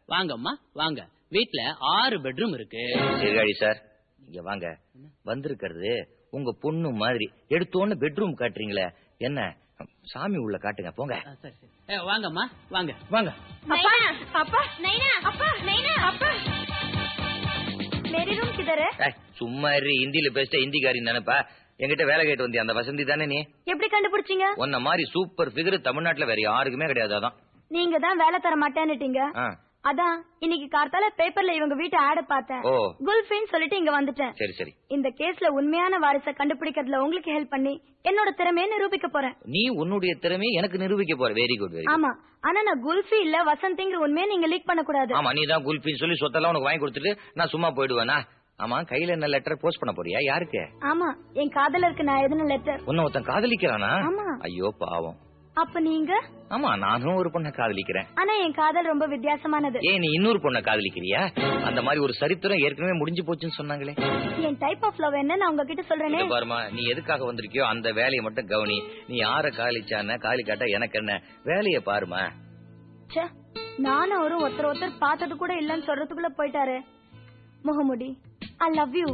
வாங்கம்மா வாங்க வீட்ல ஆறு பெட்ரூம் இருக்கு சீர்காழி சார் இங்க வாங்க வந்திருக்கிறது உங்க பொண்ணு மாதிரி எடுத்தோன்னு பெட்ரூம் காட்டுறீங்களே என்ன சாமி உள்ள காட்டுங்க போங்க ஆ, சரி சரி ஏ, வாங்கம்மா வாங்க வாங்க அப்பா அப்பா நைனா அப்பா நைனா அப்பா मेरी रूम किधर है ஏய், சும்மா இரு ஹிந்தியில பேசிட்ட ஹிந்திக்காரி நினைப்பா என்கிட்ட வேலை கேட்டு வந்தியா அந்த வசந்தி தானே நீ எப்படி கண்டுபிடிச்சீங்க உன்ன மாதிரி சூப்பர் ஃபிகர் தமிழ்நாட்டுல வேற யாருக்குமே கிடையாது அதான் நீங்க தான் வேலை தர மாட்டேன்னுட்டீங்க ஆ, அதான் இன்னைக்கு கார்த்தால பேப்பர்ல இவங்க வீட்டு ஆட பார்த்தேன் ஓ குல்ஃபின்னு சொல்லிட்டு இங்க வந்துட்டேன் சரி சரி இந்த கேஸ்ல உண்மையான வாரிசை கண்டுபிடிக்கிறதுல உங்களுக்கு ஹெல்ப் பண்ணி என்னோட திறமையை நிரூபிக்க போறேன் நீ உன்னுடைய திறமையை எனக்கு நிரூபிக்க போற வெரி குட் வெரி ஆமா ஆனா நான் குல்ஃபி இல்ல வசந்திங்கிற உண்மையை நீங்க லீக் பண்ண கூடாது ஆமா நீ தான் குல்பின்னு சொல்லி சொத்தெல்லாம் உனக்கு வாங்கி கொடுத்துட்டு நான் சும்மா போயிடுவேனா ஆமா கையில என்ன லெட்டர் போஸ்ட் பண்ண போறியா யாருக்கு ஆமா என் காதலருக்கு நான் எதுன லெட்டர் உன்னை ஒருத்தன் காதலிக்கிறானா ஆமா. ஐயோ பாவம் அப்ப நீங்க ஆமா நானும் ஒரு பொண்ணை காதலிக்கிறேன் ஆனா என் காதல் ரொம்ப வித்தியாசமானது ஏன் நீ இன்னொரு பொண்ணை காதலிக்கிறியா அந்த மாதிரி ஒரு சரித்திரம் ஏற்கனவே முடிஞ்சு போச்சுன்னு சொன்னாங்களே என் டைப் ஆஃப் லவ் என்ன நான் உங்ககிட்ட சொல்றேனே இங்க பாருமா நீ எதுக்காக வந்திருக்கியோ அந்த வேலையை மட்டும் கவனி நீ யார காதலிச்சான காலி காட்டா எனக்கு என்ன வேலையை பாருமா ச்சே நானும் அவரும் ஒருத்தர் ஒருத்தர் பார்த்தது கூட இல்லன்னு சொல்றதுக்குள்ள போயிட்டாரு முகமுடி I love you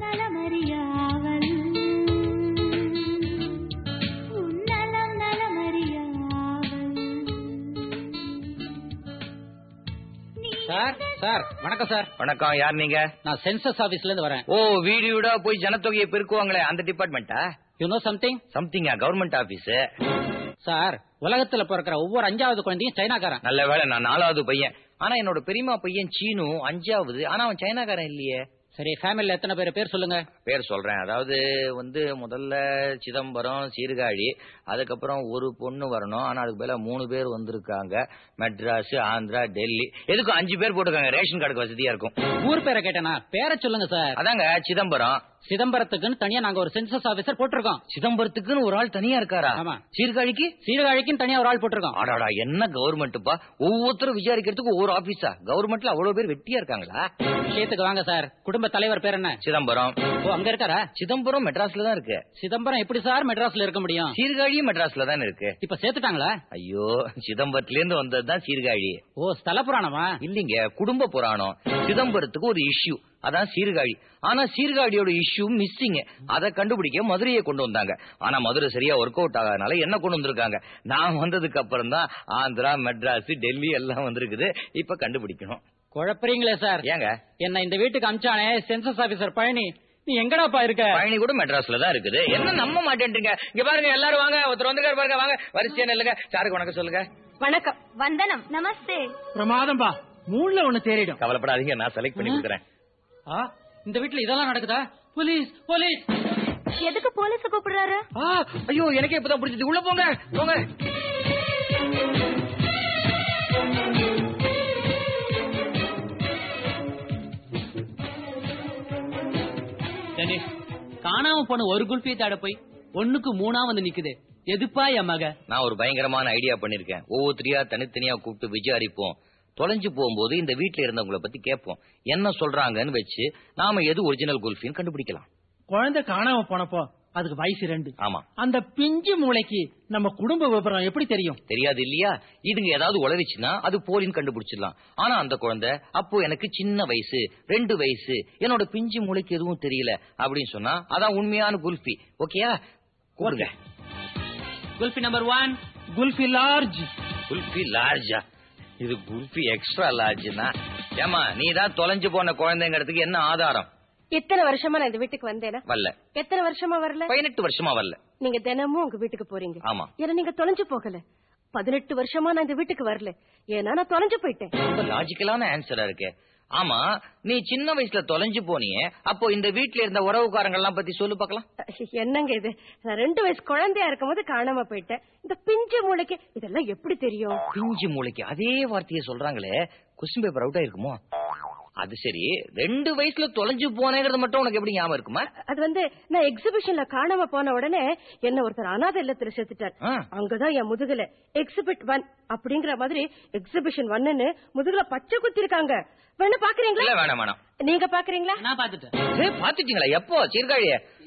sir sir வணக்கம் சார் வணக்கம் யார் நீங்க நான் சென்சஸ் ஆபீஸ்ல இருந்து வரேன் ஓ வீடு வீடா போய் ஜனத்தொகையை பெருக்குவாங்களே அந்த டிபார்ட்மெண்டா யூ நோ சம்திங் சம்திங்கா கவர்மெண்ட் ஆபீஸ் சார் உலகத்துல பிறக்கிற ஒவ்வொரு அஞ்சாவது குழந்தையும் சைனாக்காரன் நல்ல வேலை நான் நாலாவது பையன் ஆனா என்னோட பெரியம்மா பையன் சீனு அஞ்சாவது ஆனா அவன் சைனாக்காரன் இல்லையே சரி ஃபேமிலில எத்தனை பேர் பேர் சொல்லுங்க பேர் சொல்றேன் அதாவது வந்து முதல்ல சிதம்பரம் சீர்காழி அதுக்கப்புறம் ஒரு பொண்ணு வரணும் ஆனா அதுக்கு பதிலா மூணு பேர் வந்திருக்காங்க மெட்ராஸ் ஆந்திரா டெல்லி எதுக்கும் அஞ்சு பேர் போட்டிருக்காங்க ரேஷன் கார்டுக்கு வசதியா இருக்கும் ஊர் பேரை கேட்டேனா பேரை சொல்லுங்க சார் அதாங்க சிதம்பரம் சிதம்பரத்துக்குன்னு தனியா நாங்க ஒரு சென்சஸ் ஆபீசர் போட்டிருக்கோம் சிதம்பரத்துக்குன்னு ஒரு ஆள் தனியா இருக்காரா ஆமா. சீர்காழிக்கு சீர்காழிக்குன்னு தனியா ஒரு ஆள் போட்டிருக்கோம் அடாடா என்ன கவர்மெண்ட்ப்பா ஒவ்வொருத்தரும் விசாரிக்கிறதுக்கு ஒரு ஆபீஸா கவர்மெண்ட்ல அவ்வளவு பேர் வெட்டியா இருக்காங்களா விஷயத்துக்கு வாங்க சார் குடும்ப தலைவர் பேர் என்ன சிதம்பரம் ஓ அங்க இருக்காரா சிதம்பரம் மெட்ராஸ்ல தான் இருக்கு சிதம்பரம் எப்படி சார் மெட்ராஸ்ல இருக்க முடியும் சீர்காழியும் மெட்ராஸ்ல தான் இருக்கு இப்ப சேர்த்துட்டாங்களா ஐயோ சிதம்பரத்துல இருந்து வந்ததுதான் சீர்காழி ஓ ஸ்தல புராணமா இல்லீங்க குடும்ப புராணம் சிதம்பரத்துக்கு ஒரு இஷ்யூ அதான் சீர்காழி ஆனா சீர்காழியோட இஷ்யூ மிஸ்ஸிங் அதை கண்டுபிடிக்க மதுரையை கொண்டு வந்தாங்க ஆனா மதுரை சரியா ஒர்க் அவுட் ஆகாதனால என்ன கொண்டு வந்திருக்காங்க நான் வந்ததுக்கு அப்புறம் தான் ஆந்திரா மெட்ராஸ் டெல்லி எல்லாம் வந்திருக்குது இப்ப கண்டுபிடிக்கணும் குழப்பறீங்களே சார் ஏங்க என்ன இந்த வீட்டுக்கு அமிச்சானே சென்சஸ் ஆபீசர் பழனி நீ எங்கடாப்பா இருக்க பழனி கூட மெட்ராஸ்ல தான் இருக்குது என்ன நம்ப மாட்டேன்றீங்க இங்க பாருங்க எல்லாரும் வாங்க ஒருத்தர் வந்து பாருங்க வாங்க வரிசையா நில்லுங்க சாருக்கு வணக்கம் சொல்லுங்க வணக்கம் வந்தனம் நமஸ்தே பிரமாதம் பா மூணுல ஒண்ணு தேறிடும் கவலைப்படாதீங்க நான் செலக்ட் பண்ணி கொடுக்குறேன் ஆ, இந்த வீட்டுல இதெல்லாம் நடக்குதா போலீஸ் போலீஸ் எதுக்கு போலீஸ கூப்பிடுறாரு ஆ, ஐயோ எனக்கே இப்பதான் பிடிச்சது உள்ள போங்க போங்க கணேஷ் காணாம போன ஒரு குல்பியை தாட போய் ஒண்ணுக்கு மூணா வந்து நிக்குது எதுப்பா என் மக நான் ஒரு பயங்கரமான ஐடியா பண்ணிருக்கேன் ஒவ்வொருத்தரையா தனித்தனியா கூப்பிட்டு விசாரிப்போம் தொலைஞ்சு போகும்போது இந்த வீட்ல இருந்தவங்கள பத்தி கேட்போம் என்ன சொல்றாங்கன்னு வச்சு நாம எது ஒரிஜினல் குல்ஃபின்னு கண்டுபிடிக்கலாம் குழந்தை காணாம போனப்போ அதுக்கு வயசு ரெண்டு ஆமா அந்த பிஞ்சு மூளைக்கு நம்ம குடும்ப விவரம் எப்படி தெரியும் தெரியாது இல்லையா இதுங்க ஏதாவது உளறிச்சுன்னா அது போலின்னு கண்டுபிடிச்சிடலாம் ஆனா அந்த குழந்தை அப்போ எனக்கு சின்ன வயசு ரெண்டு வயசு என்னோட பிஞ்சு மூளைக்கு எதுவும் தெரியல அப்படின்னு சொன்னா அதான் உண்மையான குல்ஃபி ஓகேயா கூப்பிடுங்க kulfi number one kulfi large kulfi லார்ஜா இது குல்ஃபி எக்ஸ்ட்ரா லார்ஜ்னா ஏமா நீ தான் தொலைஞ்சு போன குழந்தைங்கிறதுக்கு என்ன ஆதாரம் எத்தனை வருஷமா நான் இந்த வீட்டுக்கு வந்தேனா வரல எத்தனை வருஷமா வரல பதினெட்டு வருஷமா வரல நீங்க தினமும் உங்க வீட்டுக்கு போறீங்க ஆமா ஏன்னா நீங்க தொலைஞ்சு போகல பதினெட்டு வருஷமா நான் இந்த வீட்டுக்கு வரல ஏன்னா நான் தொலைஞ்சு போயிட்டேன் ரொம்ப லாஜிக்கலான ஆன்சரா இருக்கே ஆமா நீ சின்ன வயசுல தொலைஞ்சு போனியே அப்போ இந்த வீட்ல இருந்த உறவுக்காரங்க எல்லாம் பத்தி சொல்லு பார்க்கலாம் என்னங்க இது நான் ரெண்டு வயசு குழந்தையா இருக்கும்போது காணாம போயிட்டேன் இந்த பிஞ்சு மூளைக்கு இதெல்லாம் எப்படி தெரியும் பிஞ்சு மூளைக்கு அதே வார்த்தையை சொல்றாங்களே கொஸ்டின் பேப்பர் அவுட் ஆயிருக்குமோ அது சரி ரெண்டு வயசுல தொலைஞ்சு போனேங்கிறது மட்டும் உனக்கு எப்படி ஞாபகம் இருக்குமா அது வந்து நான் எக்ஸிபிஷன்ல காணாம போன உடனே என்ன ஒருத்தர் அனாதை இல்லத்துல சேர்த்துட்டார் ஆ. அங்கதான் என் முதுகுல எக்ஸிபிட் ஒன் அப்படிங்கிற மாதிரி எக்ஸிபிஷன் ஒன்னு முதுகுல பச்சை குத்தி இருக்காங்க வேணா இல்ல பாக்குறீங்களா வேணாம் வேணாம் நீங்க பாக்குறீங்களா நான் பாத்துட்டேன் ஏய், பாத்துட்டீங்களா எப்போ சீர்காழிய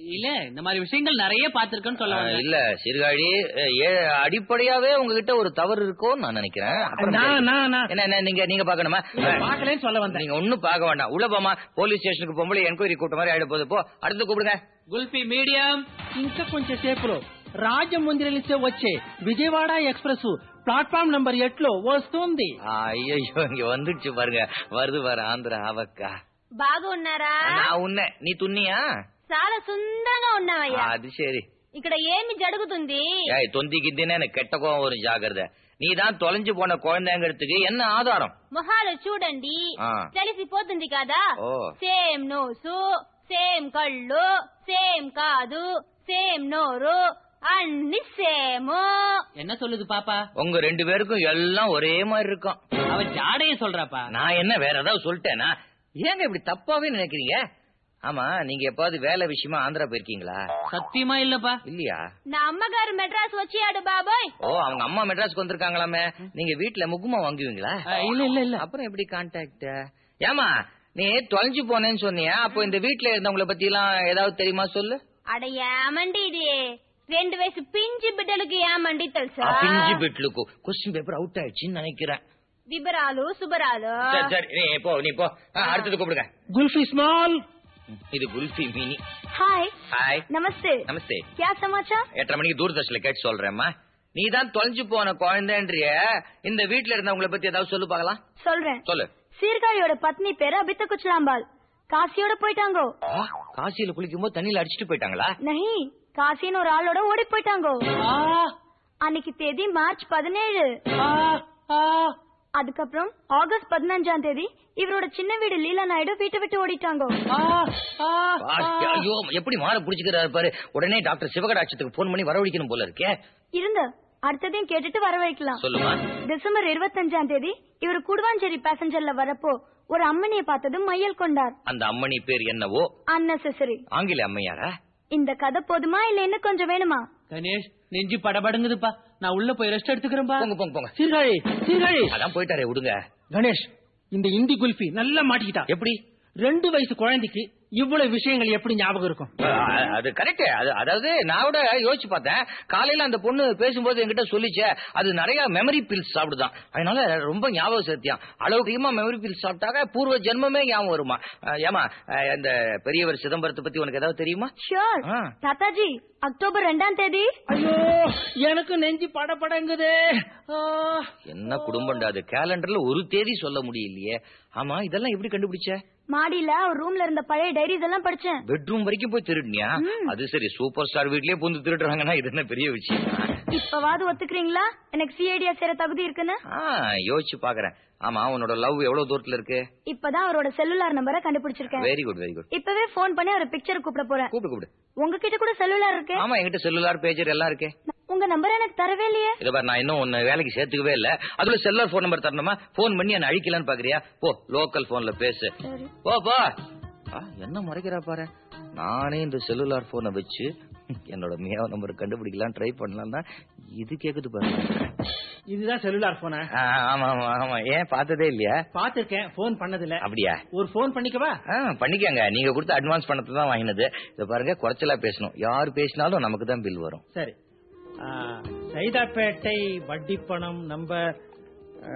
இல்ல இந்த மாதிரி விஷயங்கள் நிறைய பாத்திருக்கேன்னு சொல்ல ஆ, வந்தேன். இல்ல சீர்காழி ஏ, அடிப்படையாவே உங்ககிட்ட ஒரு தவறு இருக்கோன்னு நான் நினைக்கிறேன் அப்புறம் நான், நான், நான். என்ன என்ன நீங்க நீங்க பாக்கணுமா பாக்கலன்னு சொல்ல வந்தேன் நீங்க ஒண்ணும் பார்க்க வேண்டாம் உள்ள போமா போலீஸ் ஸ்டேஷனுக்கு பொம்பளை என்கொயரி கூட்ட மாதிரி ஆயிட போகுது போ அடுத்து கூப்பிடுங்க குல்பி மீடியம் ఇంకా కొంచెం సేపులో రాజమందిరలిచ్చే వచ్చే విజయవాడ ఎక్స్ప్రెస్ ప్లాట్ఫామ్ నంబర్ ఎట్లో వస్తుంది ஐயோ இங்க வந்துடுச்சு பாருங்க வருது பாரு ஆந்திரா அவக்கா బాగున్నారా நான் உன்ன நீ துண்ணியா చాలా సుందరంగా ఉన్నావయ్యా அது சரி ఇక్కడ ఏమి జరుగుతుంది ஏய் தொந்தி கிந்தின்னு எனக்கு கெட்ட கோவம் வரும் ஜாகிரதை நீ தான் தொலைஞ்சு போன குழந்தைங்கிறதுக்கு என்ன ஆதாரம் మొహాలు చూడండి ఆ. తెలిసిపోతుంది కదా ఓ. సేమ్ నోసు సేమ్ కళ్ళు సేమ్ కాదు సేమ్ నోరు అన్ని సేమ్ என்ன சொல்லுது பாப்பா உங்க ரெண்டு பேருக்கும் எல்லாம் ஒரே மாதிரி இருக்கும் அவ ஜாடைய சொல்றாப்பா நான் என்ன வேற ஏதாவது சொல்லிட்டேனா ஏங்க இப்படி தப்பாவே நினைக்கிறீங்க ஆமா நீங்க எப்பாவது வேலை விஷயமா ஆந்திரா போயிருக்கீங்களா சத்தியமா இல்லப்பா இல்லையா నా అమ్మగారు మెడ్రాస్ వచ్చాడు బాబాయ్ ஓ அவங்க அம்மா மெட்ராஸ்க்கு வந்திருக்காங்களாமே நீங்க வீட்ல முக்குமா வாங்குவீங்களா அஹ், இல்ல இல்ல இல்ல அப்புறம் எப்படி கான்டாக்ட் ஏமா நீ தொலைஞ்சு போனேன்னு சொன்னியா அப்போ இந்த வீட்ல இருந்தவங்கள பத்தி எல்லாம் ஏதாவது தெரியுமா சொல்லு అడ ఏమండి ఇది రెండు వయసు పించి బిడ్డలకి ఏమండి తెలుసా பிஞ்சு பெட்லுக்கு கொஸ்டின் பேப்பர் அவுட் ஆயிடுச்சுன்னு நினைக்கிறேன் వివరాలు శుభరాలు சரி சரி நீ போ நீ போ ஆ, அடுத்தது கூப்பிடுங்க గుల్ఫీ స్మాల్ இது குல்ஃபி மினி हाय ஹாய் नमस्ते நமஸ்தே क्या समाचार எட்டரை மணிக்கு தூர்தர்ஷன்ல கேட்டு சொல்றேம்மா நீ தான் தொலைஞ்சு போன குழந்தைன்றிய இந்த வீட்ல இருந்தவங்கள பத்தி ஏதாவது சொல்லு பார்க்கலாம் சொல்றேன் சொல்லு சீர்காழியோட பத்னி பேரு அபித்த குச்சலாம்பாள் காசியோட போயிட்டாங்கோ ஆ, காசியில குளிக்கும் போது தண்ணியில அடிச்சிட்டு போயிட்டாங்களா நஹி காசின்னு ஒரு ஆளோட ஓடி போயிட்டாங்கோ ஆ, அன்னைக்கு தேதி மார்ச் பதினேழு ஆ, ஆ. அதுக்கப்புறம் ஆகஸ்ட் பதினஞ்சாம் தேதி இவரோட சின்ன வீடு லீலா நாயுடு வீட்டை விட்டு ஓடிட்டாங்கோ ஆ, ஆ, ஆ, ஐயோ எப்படி மாற புடிச்சுக்கிறாரு பாரு உடனே டாக்டர் சிவகடாட்சத்துக்கு போன் பண்ணி வரவழைக்கணும் போல இருக்கே இருந்த அடுத்ததையும் கேட்டுட்டு வர வைக்கலாம் சொல்லுமா டிசம்பர் இருபத்தஞ்சாம் தேதி இவர் குடுவாஞ்சேரி பேசஞ்சர்ல வரப்போ ஒரு அம்மனிய பார்த்தது மையல் கொண்டார் அந்த அம்மணி பேர் என்னவோ அன்னெசரி ஆங்கில அம்மையாரா இந்த கதை போதுமா இல்ல இன்னும் கொஞ்சம் வேணுமா கணேஷ் நெஞ்சு படபடுங்குதுப்பா நான் உள்ள போய் ரெஸ்ட் எடுத்துக்கிறேன்பா போங்க போங்க போங்க சீர்காழி சீர்காழி அதான் போயிட்டாரே விடுங்க கணேஷ் இந்த இந்தி குல்ஃபி நல்லா மாட்டிக்கிட்டா எப்படி ரெண்டு வயசு குழந்தைக்கு இவ்வளவு விஷயங்கள் எப்படி ஞாபகம் இருக்கும் அ- அது கரெக்ட் அது அதாவது நான் கூட யோசிச்சு பார்த்தேன் காலையில அந்த பொண்ணு பேசும்போது என்கிட்ட சொல்லிச்சே அது நிறைய மெமரி பில்ஸ் சாப்பிடுதான் அதனால ரொம்ப ஞாபகம் சத்தியம் அளவுக்கு அதிகமா மெமரி பில்ஸ் சாப்பிட்டாக்க பூர்வ ஜென்மமே ஞாபகம் வருமா அஹ், ஏமா அஹ், இந்த பெரியவர் சிதம்பரத்தை பத்தி உனக்கு ஏதாவது தெரியுமா ஷியோர் ஆ. தாத்தாஜி அக்டோபர் ரெண்டாம் தேதி ஐயோ எனக்கு நெஞ்சு படபடங்குதே ஆ. என்ன குடும்பம்டா அது கேலண்டர்ல ஒரு தேதி சொல்ல முடியலையே ஆமா இதெல்லாம் எப்படி கண்டுபிடிச்ச மாடியில ஒரு ரூம்ல இருந்த பழைய டைரிஸ் எல்லாம் படிச்சேன் பெட்ரூம் வரைக்கும் போய் திருடுனியா அது சரி சூப்பர் ஸ்டார் வீட்லயே புந்து திருடுறாங்கன்னா இது என்ன பெரிய விஷயம் இப்பவாது ஒத்துக்கிறீங்களா எனக்கு சிஐடியா சேர தகுதி இருக்குன்னு ஆ யோசிச்சு பாக்குறேன் ஆமா உன்னோட லவ் எவ்வளவு தூரத்துல இருக்கு இப்பதான் அவரோட செல்லுலார் நம்பரை கண்டுபிடிச்சிருக்கேன் வெரி குட் வெரி குட் இப்பவே போன் பண்ணி அவரை பிக்சர் கூப்பிட போறேன் கூப்பிடு கூப்பிடு உங்ககிட்ட கூட செல்லுலார் இருக்கு ஆமா என்கிட்ட செல்லுலார் பேஜர் எல்லாம் இருக்கு உங்க நம்பர் எனக்கு தரவே இல்லையே இத பாரு நான் இன்னும் உன்னை வேலைக்கு சேர்த்துக்கவே இல்ல அதுல செல்லுலார் போன் நம்பர் தரணுமா போன் பண்ணி என்ன அழிக்கலான்னு பாக்குறியா போ லோக்கல் போன்ல பேசு சரி போ போ ஆ, என்ன மறைக்கிறா பாரு நானே இந்த செல்லுலார் போனை வச்சு என்னோட மியாவ நம்பர் கண்டுபிடிக்கலாம் ட்ரை பண்ணலாம் தான் இது கேக்குது பாரு இதுதான் செல்லுலார் போன ஆ, ஆமா ஆமா ஆமா ஏன் பார்த்ததே இல்லையா பாத்திருக்கேன் போன் பண்ணதில்ல அப்படியா ஒரு போன் பண்ணிக்கவா ஆ, பண்ணிக்கங்க நீங்க கொடுத்த அட்வான்ஸ் பணத்தை தான் வாங்கினது இத பாருங்க குறைச்சலா பேசணும் யார் பேசினாலும் நமக்கு தான் பில் வரும் சரி ஆ, சைதாப்பேட்டை வட்டி பணம் நம்பர் ஆ,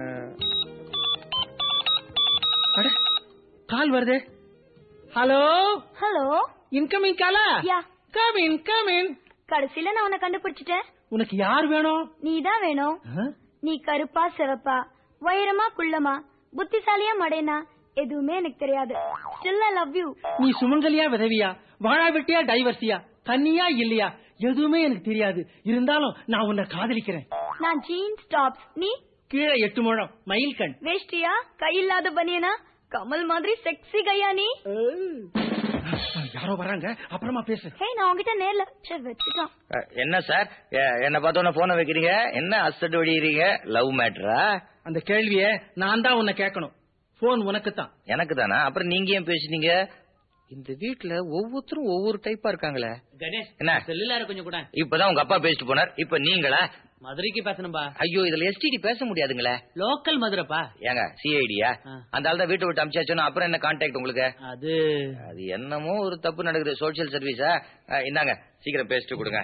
அட, கால் வருது ஹலோ ஹலோ இன்கமிங் காலா yeah come in come in கடைசியில நான் உன்னை கண்டுபிடிச்சிட்டேன் உனக்கு யார் வேணும் நீதான் வேணும் ஆ? நீ கருப்பா சிவப்பா உயரமா குள்ளமா புத்திசாலியா மடைனா எதுவுமே எனக்கு தெரியாது ஸ்டில் ஐ லவ் யூ நீ சுமங்கலியா விதவியா வாழா வெட்டியா டைவர்சியா கன்னியா இல்லையா எதுவுமே எனக்கு தெரியாது இருந்தாலும் நான் உன்னை காதலிக்கிறேன் நான் ஜீன்ஸ் டாப்ஸ் நீ கீழே எட்டு முழம் மயில் கண் வேஷ்டியா கையில்லாத பனியனா கமல் மாதிரி செக்ஸி கையா நீ யாரோ வராங்க அப்புறமா பேசு ஹே நான் உன்கிட்ட நேர்ல சரி வச்சுக்கலாம் அ, என்ன சார் எ- என்ன பார்த்தோன்னே போனை வைக்கிறீங்க என்ன அசட் வடிகிறீங்க லவ் மேட்டரா அந்த கேள்விய நான் தான் உன்னை கேட்கணும் போன் உனக்கு தான் எனக்கு தானா அப்புறம் நீங்க ஏன் பேசுனீங்க இந்த வீட்ல ஒவ்வொருத்தரும் ஒவ்வொரு டைப்பா இருக்காங்களே கணேஷ் என்ன? செல்லுலார கொஞ்சம் கூட இப்பதான் உங்க அப்பா பேசிட்டு போனார் இப்ப நீங்களா மதுரைக்கு பேசணும்பா ஐயோ இதுல எஸ்டிடி பேச முடியாதுங்களே லோக்கல் மதுரைப்பா ஏங்க சிஐடியா ஆ. அந்த ஆள் தான் வீட்டை விட்டு அமிச்சாச்சுன்னா அப்புறம் என்ன கான்டாக்ட் உங்களுக்கு அது அது என்னமோ ஒரு தப்பு நடக்குது சோசியல் சர்வீஸா இந்தாங்க சீக்கிரம் பேசிட்டு கொடுங்க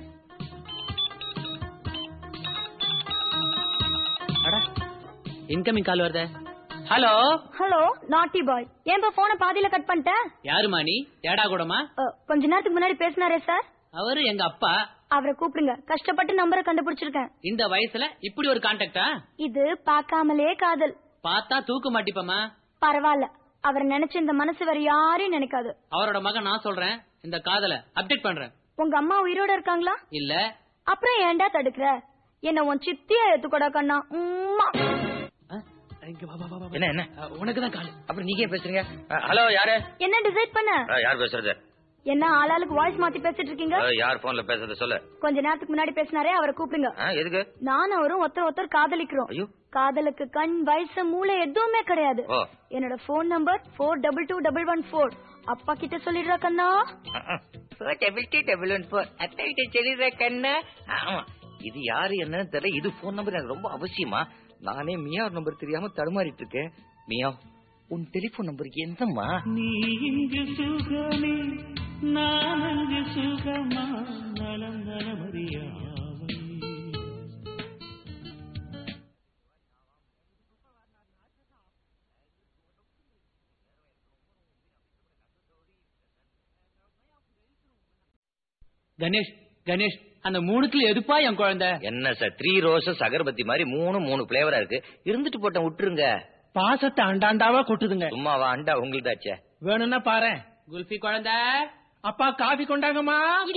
இன்கமிங் கால் வருதே ஹலோ ஹலோ நாட்டி பாய் ஏன்பா போனை பாதியில கட் பண்ணிட்ட யாருமா நீ ஏடா கூடமா அ, கொஞ்ச நேரத்துக்கு முன்னாடி பேசினாரே சார் அவரு எங்க அப்பா அவரை கூப்பிடுங்க கஷ்டப்பட்டு நம்பரை கண்டுபிடிச்சிருக்கேன் இந்த வயசுல இப்படி ஒரு கான்டாக்டா இது பார்க்காமலே காதல் பார்த்தா தூக்க மாட்டிப்பமா பரவாயில்ல அவர் நினைச்ச இந்த மனசு வேற யாரையும் நினைக்காது அவரோட மகன் நான் சொல்றேன் இந்த காதல அப்டேட் பண்றேன் உங்க அம்மா உயிரோட இருக்காங்களா இல்ல அப்புறம் ஏன்டா தடுக்கிற என்ன உன் சித்தியா ஏத்துக்கொடா கண்ணா உம்மா. அஹ், இங்க வா, வா, வா, வா. என்ன என்ன உனக்கு தான் கால் அப்புறம் நீங்க ஏன் பேசுறீங்க ஹலோ யாரு என்ன டிசைட் பண்ண ஆ, யார் பேசுறது என்ன ஆளாளுக்கு வாய்ஸ் மாத்தி பேசிட்டு இருக்கீங்க ஆ, யார் போன்ல பேசுறது சொல்லு கொஞ்ச நேரத்துக்கு முன்னாடி பேசினாரே அவரை கூப்பிடுங்க ஆ, எதுக்கு நானும் அவரும் ஒருத்தர் ஒருத்தர் காதலிக்கிறோம் ஐயோ காதலுக்கு கண் வயசு மூளை எதுவுமே கிடையாது ஓ என்னோட phone number four double two double one four அப்பா கிட்ட சொல்லிடுறா கண்ணா double two double one four அத்தை கிட்ட சொல்லிடுற கண்ணா ஆமா இது யாரு என்னன்னு தெரியல இது போன் நம்பர் எனக்கு ரொம்ப அவசியமா நானே மியா நம்பர் தெரியாம தடுமாறிட்டு இருக்கேன் மியா உன் டெலிபோன் நம்பருக்கு எந்தம்மா நீ இங்கு சுகமே நான் அங்கு சுகமா நலம் நலமறியாமல் கணேஷ் கணேஷ் அந்த மூணுக்குள்ள எதுப்பா என் குழந்தை என்ன சார் த்ரீ ரோசஸ் அகர்பத்தி மாதிரி மூணு மூணு பிளேவரா இருக்கு இருந்துட்டு போட்டேன் விட்டுருங்க பாசத்தை அண்டாண்டாவா கொட்டுதுங்க சும்மாவா அண்டா உங்களுதாச்சே வேணும்னா பாரு குல்ஃபி குழந்தை அப்பா காபி கொண்டாங்கம்மா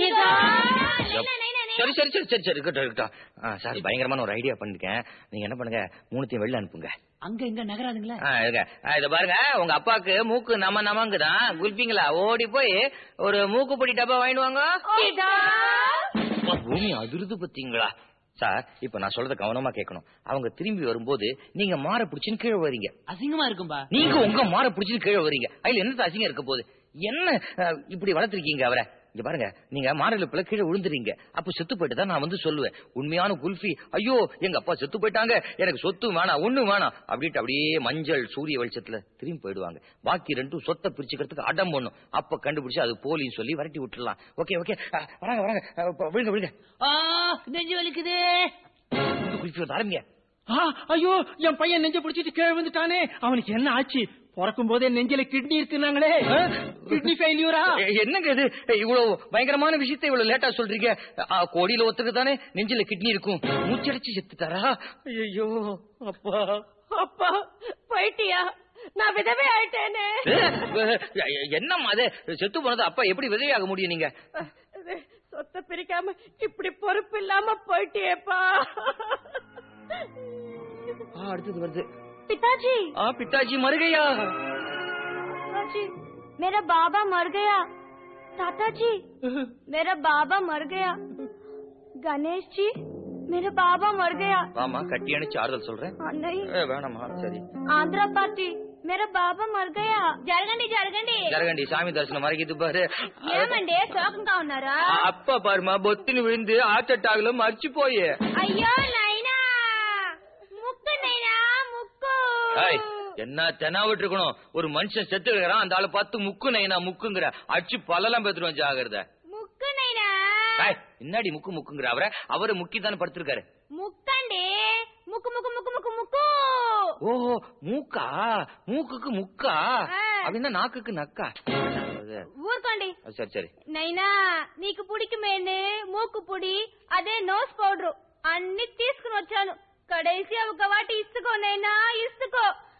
சரி சரி சரி சரி சரி இருக்கட்டும் இருக்கட்டும் ஆ, சார் பயங்கரமான ஒரு ஐடியா பண்ணிருக்கேன் நீங்க என்ன பண்ணுங்க மூணுத்தையும் வெளில அனுப்புங்க அங்க இங்க நகராதுங்களா ஆ, இருங்க. ஆ, இத பாருங்க உங்க அப்பாக்கு மூக்கு நம நமங்குதான் குல்பிங்களா ஓடி போய் ஒரு மூக்கு பொடி டப்பா வாங்கிட்டு வாங்க அப்பா, பூமி அதிருது பத்தீங்களா சார் இப்ப நான் சொல்றத கவனமா கேட்கணும் அவங்க திரும்பி வரும்போது நீங்க மாற பிடிச்சுன்னு கீழே வரீங்க அசிங்கமா இருக்கும்பா நீங்க உங்க மாற பிடிச்சுன்னு கீழே வரீங்க அதுல என்ன அசிங்கம் இருக்க போகுது என்ன அஹ், இப்படி வளர்த்திருக்கீங்க அவரை இங்க பாருங்க நீங்க மாரடைப்புல கீழே விழுந்துறீங்க அப்ப செத்து போயிட்டு தான் நான் வந்து சொல்லுவேன் உண்மையான குல்ஃபி ஐயோ எங்க அப்பா செத்து போயிட்டாங்க எனக்கு சொத்து வேணாம் ஒண்ணு வேணாம் அப்படின்ட்டு அப்படியே மஞ்சள் சூரிய வெளிச்சத்துல திரும்பி போயிடுவாங்க பாக்கி ரெண்டும் சொத்தை பிரிச்சுக்கிறதுக்கு அடம் பண்ணும் அப்ப கண்டுபிடிச்சு அது போலின்னு சொல்லி விரட்டி விட்டுறலாம் ஓகே ஓகே அஹ், வராங்க வராங்க அஹ், இப்ப விழுங்க விழுங்க ஆ, நெஞ்சு வலிக்குது இந்த குல்ஃபி வந்து ஆரம்பிங்க ஆ, ஐயோ என் பையன் நெஞ்ச பிடிச்சிட்டு கீழே வந்துட்டானே அவனுக்கு என்ன ஆச்சு பிறக்கும் போதே நெஞ்சில கிட்னி இருக்குனாங்களே கிட்னி ஃபெயிலியூரா எ- என்னங்க இது இவ்வளவு பயங்கரமான விஷயத்தை இவ்வளவு லேட்டா சொல்றீங்க ஆ, கோடியில ஒத்துக்கு தானே நெஞ்சில கிட்னி இருக்கும் மூச்சடைச்சு செத்துட்டாரா ஐயோ அப்பா அப்பா போயிட்டியா நான் விதவே ஆயிட்டேனே என்னம்மா அது செத்து போனது அப்பா எப்படி விதவியாக முடியும் நீங்க சொத்தை பிரிக்காம இப்படி பொறுப்பு இல்லாம போயிட்டியேப்பா ஆ, அடுத்தது வருது पिताजी ஆ பித்தாஜி மருகையா पिताजी मेरा बाबा मर गया ताता जी मेरा बाबा मर गया गणेश जी मेरा बाबा मर गया வாமா கட்டி அணைச்சு ஆறுதல் சொல்றேன் हाँ, नहीं ஏ, வேணாம்மா சரி आंध्रा पार्टी मेरा बाबा मर गया జరగండి జరగండి ஜரகண்டி சாமி தரிசனம் மறைக்குது பாரு ఏమండి శోకంగా ఉన్నారా ஆ, அப்பா பாருமா பொத்துன்னு விழுந்து ஹார்ட் அட்டாக்ல மறிச்சு போய் అయ్యో నైనా ముక్కు నైనా ముక్కు ஏய், என்ன தெனாவிட்டு இருக்கணும் ஒரு மனுஷன் செத்து இருக்கிறான் அந்த ஆளை பார்த்து முக்கு நைனா முக்குங்கிற அடிச்சு பல்லெல்லாம் பேத்துருவோம் ஜாகிரத ముక్కు నైనా ஏய், என்னடி முக்கு முக்குங்கிற அவரை அவரு முக்கி தானே படுத்திருக்காரு ముక్కండి ముక్కు ముక్కు ముక్కు ముక్కు ముక్కు ஓஹோ மூக்கா மூக்குக்கு முக்கா ஆ. அப்படின்னா நாக்குக்கு நக்கா அது, ఊరుకోండి சரி சரி నైనా నీకు పుడికిమేను మూకు పొడి అదే నోస్ పౌడర్ అన్ని తీసుకుని వచ్చాను కడేసి ఒక వాటి ఇసుకో నైనా ఇసుకో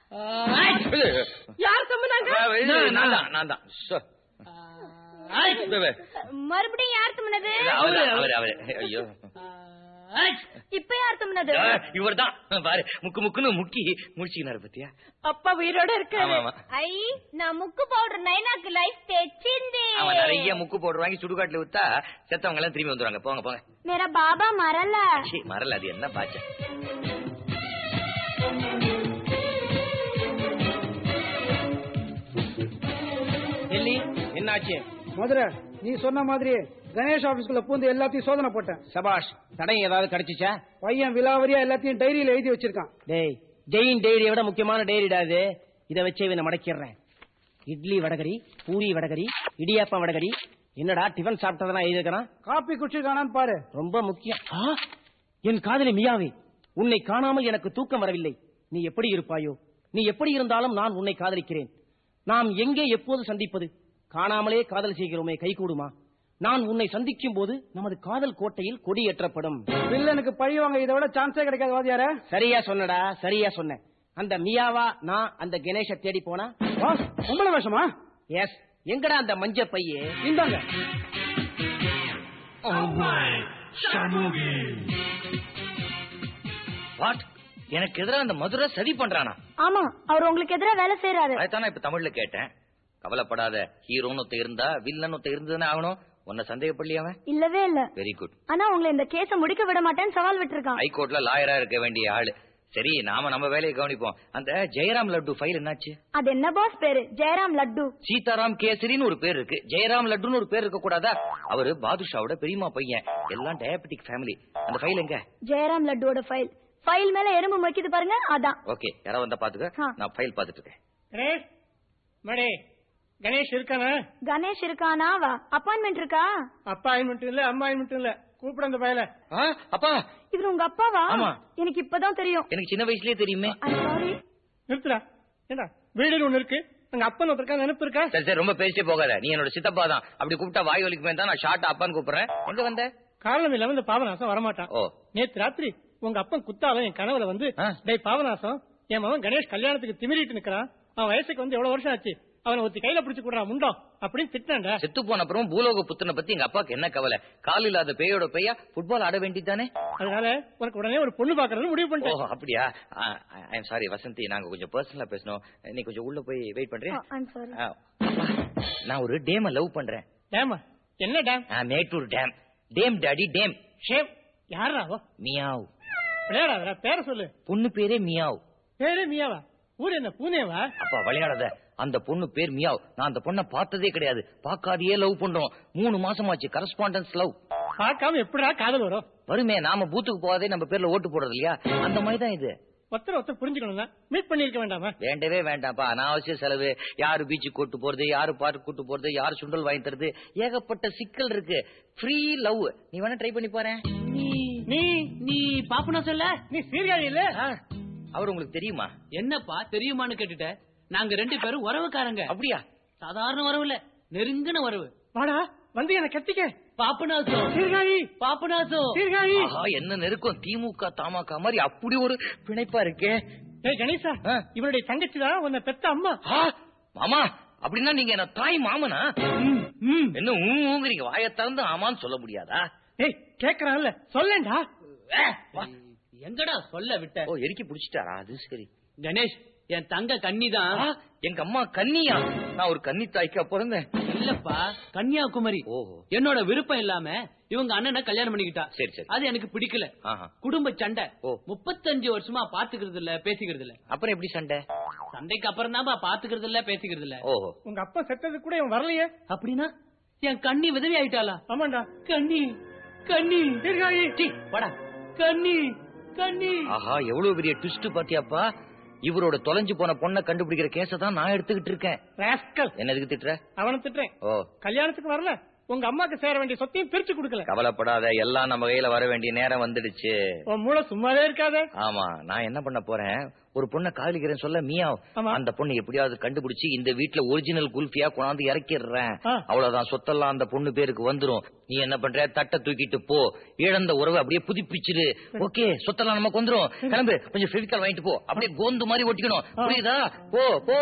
யார் சொன்னாங்க ஆ, இது நான் தான் நான் தான் சோ. வே, வே. மறுபடியும் யார் தும்னது அவரு அவரு அவரு ஐயோ இப்ப யார் தும்னது இவர் தான் பாரு முக்கு முக்குன்னு முக்கி முடிச்சுக்கினாரு பத்தியா அப்பா உயிரோட ஆமா இருக்காரு ஆமா అయ్యి నా ముక్కు పౌడర్ నైనాకు లైఫ్ తెచ్చింది அவன் நிறைய முக்கு போட்டு வாங்கி சுடுகாட்டுல வித்தா செத்தவங்க எல்லாம் திரும்பி வந்துருவாங்க போங்க போங்க मेरा बाबा मरला சீ, மறல அது என்ன பாச்ச டெல்லி என்னாச்சு மதுரை நீ சொன்ன மாதிரி கணேஷ் ஆபீஸ்க்குள்ள பூந்து எல்லாத்தையும் சோதனை போட்டேன் சபாஷ் தடயம் ஏதாவது கிடைச்சிச்சா பையன் விலாவரியா எல்லாத்தையும் டைரியில எழுதி வச்சிருக்கான் டேய் ஜெயின் டைரியை விட முக்கியமான டைரிடா இது இதை வச்சே இவனை மடக்கிடுறேன் இட்லி வடகரி பூரி வடகரி இடியாப்பம் வடகரி என்னடா டிஃபன் சாப்பிட்டதெல்லாம் எழுதிருக்கிறான் காப்பி குடிச்சிருக்கானான்னு பாரு ரொம்ப முக்கியம் ஆ, என் காதலி மியாவே உன்னை காணாமல் எனக்கு தூக்கம் வரவில்லை நீ எப்படி இருப்பாயோ நீ எப்படி இருந்தாலும் நான் உன்னை காதலிக்கிறேன் நாம் எங்கே எப்போது சந்திப்பது காணாமலே காதல் செய்கிறோமே கைகூடுமா நான் உன்னை சந்திக்கும் போது நமது காதல் கோட்டையில் கொடியேற்றப்படும் வில்லனுக்கு பழி வாங்க இதை விட சான்ஸே கிடைக்காது வாதியார சரியா சொன்னடா சரியா சொன்ன அந்த மியாவா நான் அந்த கணேஷ தேடி போனா பாஸ் பொம்பளை வேஷமா எஸ் எங்கடா அந்த மஞ்ச பையே இந்தாங்க வாட் எனக்கு எதிரா அந்த மதுரை சதி பண்றானா ஆமா அவர் உங்களுக்கு எதிரா வேலை செய்யறாரு அதைத்தான் நான் இப்ப தமிழ்ல கேட்டேன் கவலைப்படாத ஹீரோன்னு ஒருத்த இருந்தா வில்லன் ஒருத்த இருந்ததுன்னு ஆகணும் உன்னை சந்தேகப்படலையா அவன் இல்லவே இல்ல வெரி குட் ஆனா உங்களை இந்த கேஸ முடிக்க விட மாட்டேன்னு சவால் விட்டுருக்கான் ஹைகோர்ட்ல லாயரா இருக்க வேண்டிய ஆளு சரி நாம நம்ம வேலையை கவனிப்போம் அந்த ஜெயராம் லட்டு ஃபைல் என்னாச்சு அது என்ன பாஸ் பேரு ஜெயராம் லட்டு சீதாராம் கேசரின்னு ஒரு பேர் இருக்கு ஜெயராம் லட்டுன்னு ஒரு பேர் இருக்க கூடாதா அவரு பாதுஷாவோட பெரியமா பையன் எல்லாம் டயபெட்டிக் ஃபேமிலி அந்த ஃபைல் எங்க ஜெயராம் லட்டுவோட ஃபைல் ஃபைல் மேல எறும்பு மொய்க்குது பாருங்க அதான் ஓகே யாரோ வந்தா பாத்துக்க ஆ. நான் ஃபைல் பாத்துட்டு இருக்கேன் கணேஷ் மடே கணேஷ் இருக்கானா கணேஷ் இருக்கானா வா அப்பாயின்மெண்ட் இருக்கா அப்பா மட்டும் இல்ல அம்மா மட்டும் இல்ல கூப்பிட அந்த பயல ஆ, அப்பா இவர் உங்க அப்பாவா ஆமா. எனக்கு இப்பதான் தெரியும் எனக்கு சின்ன வயசுலயே தெரியுமே சாரி நிறுத்துடா ஏண்டா வீடுன்னு ஒண்ணு இருக்கு அங்க அப்பன் ஒருத்தருக்கா நினைப்பு இருக்கா சரி சரி ரொம்ப பேசிட்டே போகாத நீ என்னோட சித்தப்பா தான் அப்படி கூப்பிட்டா வாய் வலிக்குமே தான் நான் ஷார்ட் அப்பான்னு கூப்பிடுறேன் எங்க வந்த காரணம் இல்லாம இந்த பாவநாசம் வரமாட்டான் ஓ நேத்து ராத்திரி உங்க அப்பன் குத்தாலம் என் கனவுல வந்து ஆ. டேய் பாவநாசம் என் மகன் கணேஷ் கல்யாணத்துக்கு திமிரிட்டு நிக்கிறான் அவன் வயசுக்கு வந்து எவ்வளவு வருஷம் ஆச்சு அவனை ஒருத்தி கையில பிடிச்சு கொடுறான் முண்டோ அப்படின்னு திட்டான்டா செத்து போன அப்புறம் பூலோக புத்தனை பத்தி எங்க அப்பாக்கு என்ன கவலை கால் இல்லாத பேயோட பேயா ஃபுட்பால் ஆட வேண்டியதானே அதனால உனக்கு உடனே ஒரு பொண்ணு பாக்குறதுன்னு முடிவு ஓ பண்ணிட்டேன் அப்படியா ஐ எம் சாரி வசந்தி நாங்க கொஞ்சம் பர்சனலா பேசணும் நீ கொஞ்சம் உள்ள போய் வெயிட் பண்றியா ஐம் சாரி ஆ, அப்பா, நான் ஒரு டேம லவ் பண்றேன் டேமா என்ன dam Mettur dam dam daddy dam shame யாரா அவ மியாவ் விளையாடாதடா பேர சொல்லு பொண்ணு பேரே மியாவ் பேரே மியாவா ஊர் என்ன பூனேவா அப்பா விளையாடாத அந்த பொண்ணு பேர் மியாவ் நான் அந்த பொண்ணை பார்த்ததே கிடையாது பார்க்காதையே லவ் பண்றோம் மூணு மாசமாச்சு கரஸ்பாண்டன்ஸ் லவ் பார்க்காம எப்படிடா காதல் வரும் வருமே நாம பூத்துக்கு போகாதே நம்ம பேர்ல ஓட்டு போடுறது இல்லையா அந்த மாதிரி தான் இது ஒருத்தர் ஒருத்தர் புரிஞ்சுக்கணும் மீட் பண்ணிருக்க வேண்டாமா வேண்டவே வேண்டாம்ப்பா அனாவசிய செலவு யாரு பீச்சுக்கு கூட்டு போறது யாரு பார்க் கூட்டு போறது யாரு சுண்டல் வாங்கி தருது ஏகப்பட்ட சிக்கல் இருக்கு ஃப்ரீ லவ் நீ வேணா ட்ரை பண்ணி பாரு நீ நீ நீ பாப்பனா சொல்ல நீ சீர்காழி இல்ல அவர் உங்களுக்கு தெரியுமா என்னப்பா தெரியுமான்னு கேட்டுட்ட நாங்க ரெண்டு பேரும் உறவுக்காரங்க அப்படியா சாதாரண உறவு இல்ல நெருங்கின உறவு வாடா வந்து என்ன கத்திக்க பாப்பனாசம் சீர்காழி பாப்பனாசம் சீர்காழி ஆஹா என்ன நெருக்கம் திமுக தமாக மாதிரி அப்படி ஒரு பிணைப்பா இருக்கே ஏய் கணேசா ஆ. இவருடைய தங்கச்சி தான் உன்னை பெத்த அம்மா ஆ, மாமா அப்படின்னா நீங்க என்ன தாய் மாமனா என்ன ஊங்குறீங்க வாயை திறந்து ஆமான்னு சொல்ல முடியாதா ஏய் கேக்குறான்ல சொல்லேன்டா எங்கடா சொல்ல விட்ட ஓ எரிக்கி புடிச்சிட்டாரா அது சரி கணேஷ் என் தங்க கன்னிதான் ஆ, எங்க அம்மா கன்னியா நான் ஒரு கன்னி தாய்க்கா பிறந்தேன் இல்லப்பா கன்னியாகுமரி ஓஹோ என்னோட விருப்பம் இல்லாம இவங்க அண்ணனை கல்யாணம் பண்ணிக்கிட்டா சரி சரி அது எனக்கு பிடிக்கல ஆஹா. குடும்ப சண்டை ஓ. முப்பத்தஞ்சு வருஷமா பாத்துக்கிறது இல்ல பேசிக்கிறது இல்ல அப்புறம் எப்படி சண்டை சண்டைக்கு அப்புறம் தான் பாத்துக்கிறது இல்ல பேசிக்கிறது இல்ல ஓஹோ உங்க அப்பா செத்தது கூட இவன் வரலையே அப்படின்னா என் கண்ணி விதவி ஆயிட்டாளா ஆமாண்டா கண்ணி கண்ணி சீர்காழி சீ, போடா கண்ணி கண்ணி ஆஹா எவ்வளவு பெரிய ட்விஸ்ட் பாத்தியாப்பா இவரோட தொலைஞ்சு போன பொண்ணை கண்டுபிடிக்கிற கேஸ தான் நான் எடுத்துக்கிட்டு இருக்கேன் ராஸ்கல் என்ன எதுக்கு திட்டுற அவனை திட்டுறேன் ஓ கல்யாணத்துக்கு வரல உங்க அம்மாக்கு சேர வேண்டிய சொத்தையும் பிரிச்சு கொடுக்கல கவலைப்படாத எல்லாம் நம்ம கையில வர வேண்டிய நேரம் வந்துடுச்சு உன் மூளை சும்மாவே இருக்காத ஆமா நான் என்ன பண்ண போறேன் ஒரு பொண்ணை காதலிக்கிறேன்னு சொல்ல மியா ஆமா. அந்த பொண்ணு எப்படியாவது கண்டுபிடிச்சு இந்த வீட்ல ஒரிஜினல் குல்ஃபியா கொண்டாந்து இறக்கிடுறேன் ஆ. அவ்வளவுதான் சொத்தெல்லாம் அந்த பொண்ணு பேருக்கு வந்துரும் நீ என்ன பண்ற தட்டை தூக்கிட்டு போ இழந்த உறவை அப்படியே புதுப்பிச்சிரு ஓகே சொத்தெல்லாம் நமக்கு வந்துரும் கிளம்பு கொஞ்சம் ஃபெவிகால் வாங்கிட்டு போ அப்படியே கோந்து மாதிரி ஒட்டிக்கணும் புரியுதா போ போ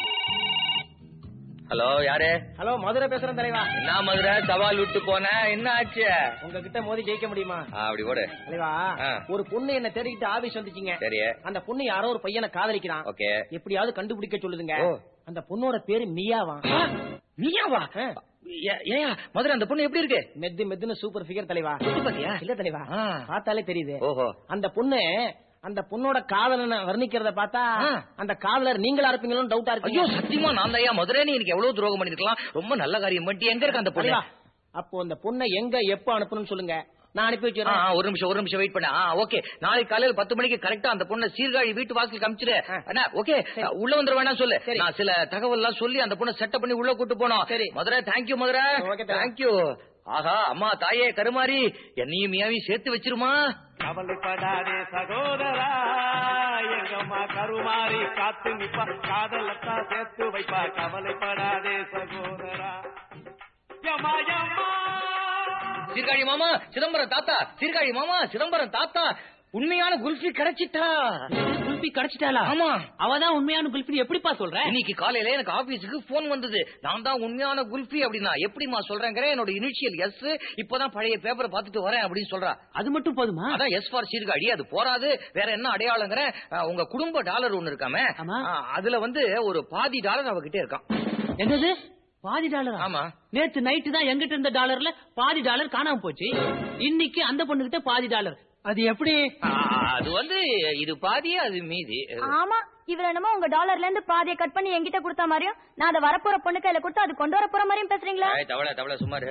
ஹலோ யாரு ஹலோ மதுரை பேசுறேன் தலைவா என்ன மதுரை சவால் விட்டு போன என்ன ஆச்சு உங்ககிட்ட மோதி ஜெயிக்க முடியுமா ஆ, அப்படி ஓடு தலைவா ஆ. ஒரு பொண்ணு என்ன தேடிக்கிட்டு ஆபீஸ் வந்துச்சுங்க சரி அந்த பொண்ணு யாரோ ஒரு பையனை காதலிக்கிறான் ஓகே எப்படியாவது கண்டுபிடிக்க சொல்லுதுங்க ஓ. அந்த பொண்ணோட பேரு மியாவா நீயாவா ஆ. ஏ- ஏயா மதுரை அந்த பொண்ணு எப்படி இருக்கு மெத்து மெத்துன்னு சூப்பர் ஃபிகர் தலைவா பாத்தியா? இல்ல தலைவா ஆ. பார்த்தாலே தெரியுது ஓஹோ அந்த பொண்ணு அந்த பொண்ணோட காதலனை வர்ணிக்கிறத பார்த்தா ஆ. அந்த காதலர் நீங்களா இருப்பீங்களோன்னு டவுட்டா ஐயோ இருக்கு சத்தியமா நான் தான் மதுரை நீ எனக்கு எவ்வளவு துரோகம் பண்ணிருக்கலாம் ரொம்ப நல்ல காரியம் பண்ணிட்டு எங்க இருக்க அந்த பொண்ணு தலைவா அப்போ அந்த பொண்ணை எங்க எப்ப அனுப்பணும்னு சொல்லுங்க நான் அனுப்பி ஆ, வச்சிடறேன் ஆ, ஒரு நிமிஷம் ஒரு நிமிஷம் வெயிட் பண்ண ஆ ஓகே நாளைக்கு காலையில பத்து மணிக்கு கரெக்டா அந்த பொண்ணை சீர்காழி வீட்டு வாசல் காமிச்சிரு அண்ணா ஓகே உள்ள வந்துட வேணாம் சொல்லு சரி. நான் சில தகவல் எல்லாம் சொல்லி அந்த பொண்ணை செட்டப் பண்ணி உள்ள கூட்டு போனோம் சரி. மதுரை தேங்க்யூ மதுரை Okay, தல. தேங்க்யூ ஆஹா அம்மா தாயே கருமாரி என்னையும் மியாவையும் சேர்த்து வச்சிருமா கவலைப்படாதே சகோதரா எங்கம்மா கருமாறி காத்து நிப்பா காதலத்தா சேர்த்து வைப்பா கவலைப்படாதே சகோதரா யம்மா யம்மா சீர்காழி மாமா சிதம்பரம் தாத்தா சீர்காழி மாமா சிதம்பரம் தாத்தா உண்மையான குல்ஃபி கிடைச்சிட்டா குல்பி கிடைச்சிட்டாளா ஆமா அவதான் உண்மையான குல்பி எப்படிப்பா சொல்ற இன்னைக்கு காலையில எனக்கு ஆபீஸுக்கு போன் வந்தது நான் தான் உண்மையான குல்ஃபி அப்படின்னா எப்படிமா சொல்றேங்கிற என்னோட இனிஷியல் எஸ் இப்பதான் பழைய பேப்பரை பார்த்துட்டு வரேன் அப்படின்னு சொல்றா அது மட்டும் போதுமா அதான் எஸ் ஃபார் சீர்காழி அது போறாது வேற என்ன அடையாளங்கிற அஹ், உங்க குடும்ப டாலர் ஒண்ணு இருக்காம ஆமா. அஹ், அதுல வந்து ஒரு பாதி டாலர் அவகிட்ட இருக்கான் என்னது பாதி டாலர் ஆமா நேத்து நைட்டு தான் எங்கிட்ட இருந்த டாலர்ல பாதி டாலர் காணாம போச்சு இன்னைக்கு அந்த பொண்ணுகிட்ட பாதி டாலர் அது எப்படி அஹ், அது வந்து இது பாதி அது மீதி ஆமா இவர் என்னமோ உங்க டாலர்ல இருந்து பாதியை கட் பண்ணி என்கிட்ட கொடுத்த மாதிரியும் நான் அதை வரப்போற பொண்ணு கையில கொடுத்து அது கொண்டு வர போற மாதிரியும் பேசுறீங்களா ஏய், தவளை தவளை சுமாரு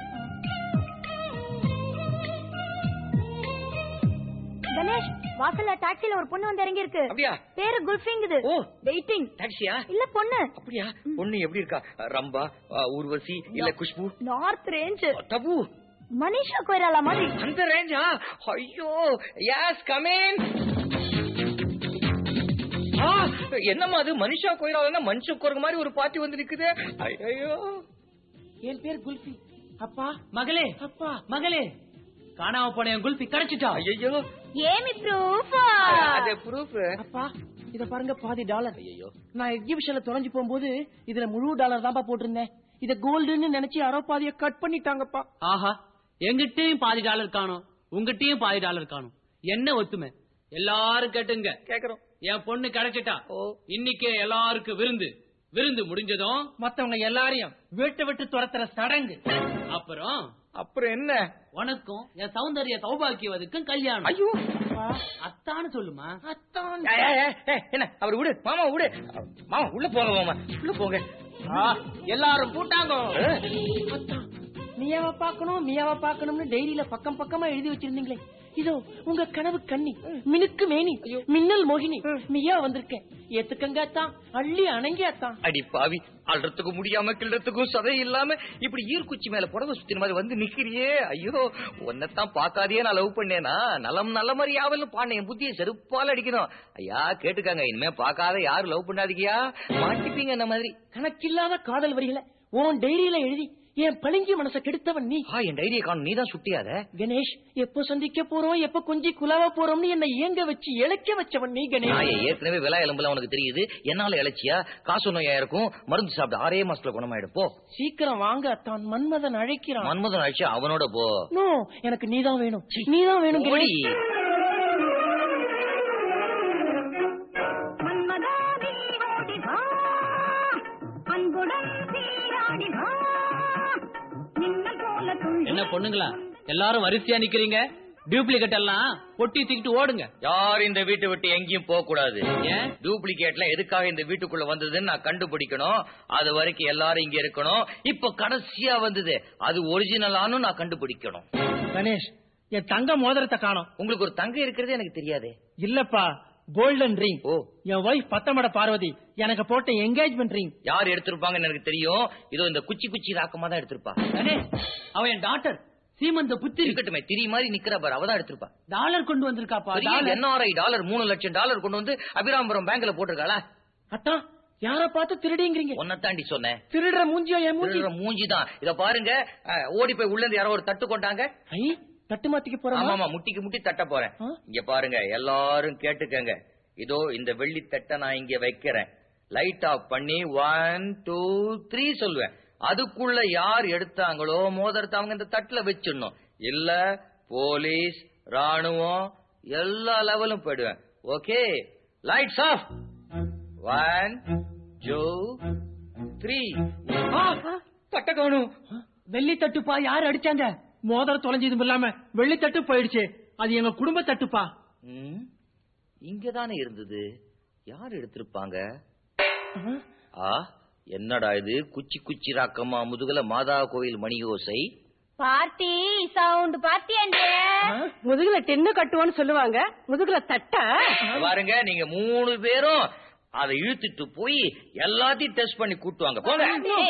கணேஷ் வாசல்ல டாக்ஸில ஒரு பொண்ணு வந்து இறங்கி இருக்கு அப்படியா பேரு குல்ஃபிங்குது ஓ. வெயிட்டிங் டாக்ஸியா இல்ல பொண்ணு அப்படியா பொண்ணு எப்படி இருக்கா ரம்பா அஹ், ஊர்வசி இல்ல குஷ்பு நார்த் ரேஞ்ச் தபு மனிஷா கொய்ராலா மாதிரி அந்த ரேஞ்சா ஐயோ யாஸ் கமேன் என்னம்மா அது மனுஷா கோயிலால மனுஷ குரங்கு மாதிரி ஒரு பாட்டி வந்து நிக்குது ஐயோ என் பேர் குல்ஃபி அப்பா மகளே அப்பா மகளே காணாம போன என் குல்பி கிடைச்சிட்டா ஐயோ ஏமி ப்ரூஃப் அது ப்ரூஃப் அப்பா இத பாருங்க பாதி டாலர் ஐயோ நான் எக்ஸிபிஷன்ல தொலைஞ்சு போகும்போது இதுல முழு டாலர் தான்ப்பா போட்டிருந்தேன் இத கோல்டுன்னு நினைச்சு அரை பாதிய கட் பண்ணிட்டாங்கப்பா ஆஹா எங்கிட்டயும் பாதி டாலர் காணும் உங்ககிட்டயும் பாதி டாலர் காணும் என்ன ஒத்துமை எல்லாரும் கேட்டுங்க கேக்குறோம் என் பொண்ணு கிடைச்சிட்டா இன்னைக்கே எல்லாருக்கும் விருந்து விருந்து முடிஞ்சதும் மத்தவங்க எல்லாரையும் வீட்டை விட்டு துரத்துற சடங்கு அப்புறம் அப்புறம் என்ன உனக்கும் என் சௌந்தர்ய சௌபாக்கியவதுக்கும் கல்யாணம் ஐயோ அத்தான்னு சொல்லுமா அத்தான் ஏய், ஏய், ஏய், ஏய், என்ன அவர் விடு மாமா விடு மாமா உள்ள போங்க மாமா உள்ள போங்க ஆ, எல்லாரும் கூட்டாங்க ஏய், அத்தான், மியாவை பார்க்கணும் மியாவை பார்க்கணும்னு டைரியில பக்கம் பக்கமா எழுதி வச்சிருந்தீங்களே இதோ உங்க கனவு கண்ணி மினுக்கு மேனி மின்னல் மோகினி மியா வந்திருக்கேன் ஏத்துக்கங்க அத்தான் அள்ளி அணங்கி அத்தான் அடி பாவி அல்றதுக்கு முடியாம கிள்ளறதுக்கும் சதை இல்லாம இப்படி ஈர்க்குச்சி மேல புடவை சுத்தின மாதிரி வந்து நிக்கிறியே ஐயோ உன்னைத்தான் பார்க்காதே நான் லவ் பண்ணேனா நலம் நல்ல மாதிரி யாவலும் பாண்டேன் என் புத்தியை செருப்பால அடிக்கணும் ஐயா கேட்டுக்காங்க இனிமே பார்க்காத யாரும் லவ் பண்ணாதீங்கயா மாட்டிப்பீங்க அந்த மாதிரி கணக்கில்லாத காதல் வரிகளை உன் டைரியில எழுதி என் பளிங்கி மனசை கெடுத்தவன் நீ ஆ என் டைரியை காணும் நீ தான் சுட்டியாத கணேஷ் எப்போ சந்திக்க போறோம் எப்ப கொஞ்சி குலாவ போறோம்னு என்னை இயங்க வச்சு இழைக்க வச்சவன் நீ கணேஷ் நாயை ஏற்கனவே விலா எலும்புல உனக்கு தெரியுது என்னால இழைச்சியா காசு நோயா இருக்கும் மருந்து சாப்பிட்டு ஆறே மாசத்துல குணமாயிடும் போ சீக்கிரம் வாங்க அத்தான் மன்மதன் அழைக்கிறான் மன்மதன் அழிச்சு அவனோட போ நோ எனக்கு நீதான் வேணும் நீதான் வேணும் ஓடி. கணேஷ் என்ன பொண்ணுங்களா எல்லாரும் வரிசையா நிக்கிறீங்க டூப்ளிகேட் எல்லாம் பொட்டி தூக்கிட்டு ஓடுங்க யார் இந்த வீட்டை விட்டு எங்கேயும் போக கூடாது ஏன் டூப்ளிகேட்ல எதுக்காக இந்த வீட்டுக்குள்ள வந்ததுன்னு நான் கண்டுபிடிக்கணும் அது வரைக்கும் எல்லாரும் இங்க இருக்கணும் இப்ப கடைசியா வந்தது அது ஒரிஜினலானு நான் கண்டுபிடிக்கணும் கணேஷ் என் தங்க மோதிரத்தை காணோம் உங்களுக்கு ஒரு தங்க இருக்கிறதே எனக்கு தெரியாதே இல்லப்பா கோல்டன் ரிங் ஓ என் ஒய்ஃப் பத்தமட பார்வதி எனக்கு போட்ட என்கேஜ்மெண்ட் ரிங் யார் எடுத்திருப்பாங்கன்னு எனக்கு தெரியும் இதோ இந்த குச்சி குச்சி ராக்கமா தான் எடுத்திருப்பா அண்ணே அவன் என் டாக்டர் சீமந்த புத்திரி இருக்கட்டுமே திரி மாதிரி நிக்கிறா பாரு அவதான் எடுத்திருப்பா டாலர் கொண்டு வந்திருக்காப்பா பெரிய டாலர் என்ஆர்ஐ டாலர் மூணு லட்சம் டாலர் கொண்டு வந்து அபிராமபுரம் பேங்க்ல போட்டிருக்காளா அத்தா யார பார்த்து திருடிங்கிறீங்க தாண்டி சொன்னேன் திருடுற மூஞ்சியோ என் மூஞ்சி திருடுற மூஞ்சிதான் இத பாருங்க அஹ், ஓடி போய் உள்ள இருந்து யாரோ ஒரு தட்டு கொண்டாங்க ஐ தட்டு மாத்திக்க ஆமா போறோமா ஆமா முட்டிக்கு முட்டி தட்ட போறேன் ஆ? இங்க பாருங்க எல்லாரும் கேட்டுக்கங்க இதோ இந்த வெள்ளி தட்டை நான் இங்க வைக்கிறேன் லைட் ஆஃப் பண்ணி ஒன் டூ த்ரீ சொல்லுவேன் அதுக்குள்ள யார் எடுத்தாங்களோ மோதிரத்தை அவங்க இந்த தட்டுல வச்சிடணும் இல்ல போலீஸ் ராணுவம் எல்லா லெவலும் போயிடுவேன் okay lights off one two three தட்ட காணும் வெள்ளி தட்டுப்பா யார் அடிச்சாங்க மோதிரம் தொலைஞ்சதும் இல்லாம வெள்ளி தட்டு போயிடுச்சு அது எங்க குடும்ப தட்டுப்பா ம், இங்கதானே இருந்தது யார் எடுத்திருப்பாங்க ஆ என்னடா இது குச்சி குச்சி ராக்கம்மா முதுகுல மாதா கோயில் மணி ஓசை பார்ட்டி சவுண்ட் பார்ட்டி அண்டே முதுகுல டென்னு கட்டுவோன்னு சொல்லுவாங்க முதுகுல தட்ட பாருங்க நீங்க மூணு பேரும் அதை இழுத்துட்டு போய் எல்லாத்தையும் டெஸ்ட் பண்ணி கூட்டுவாங்க போங்க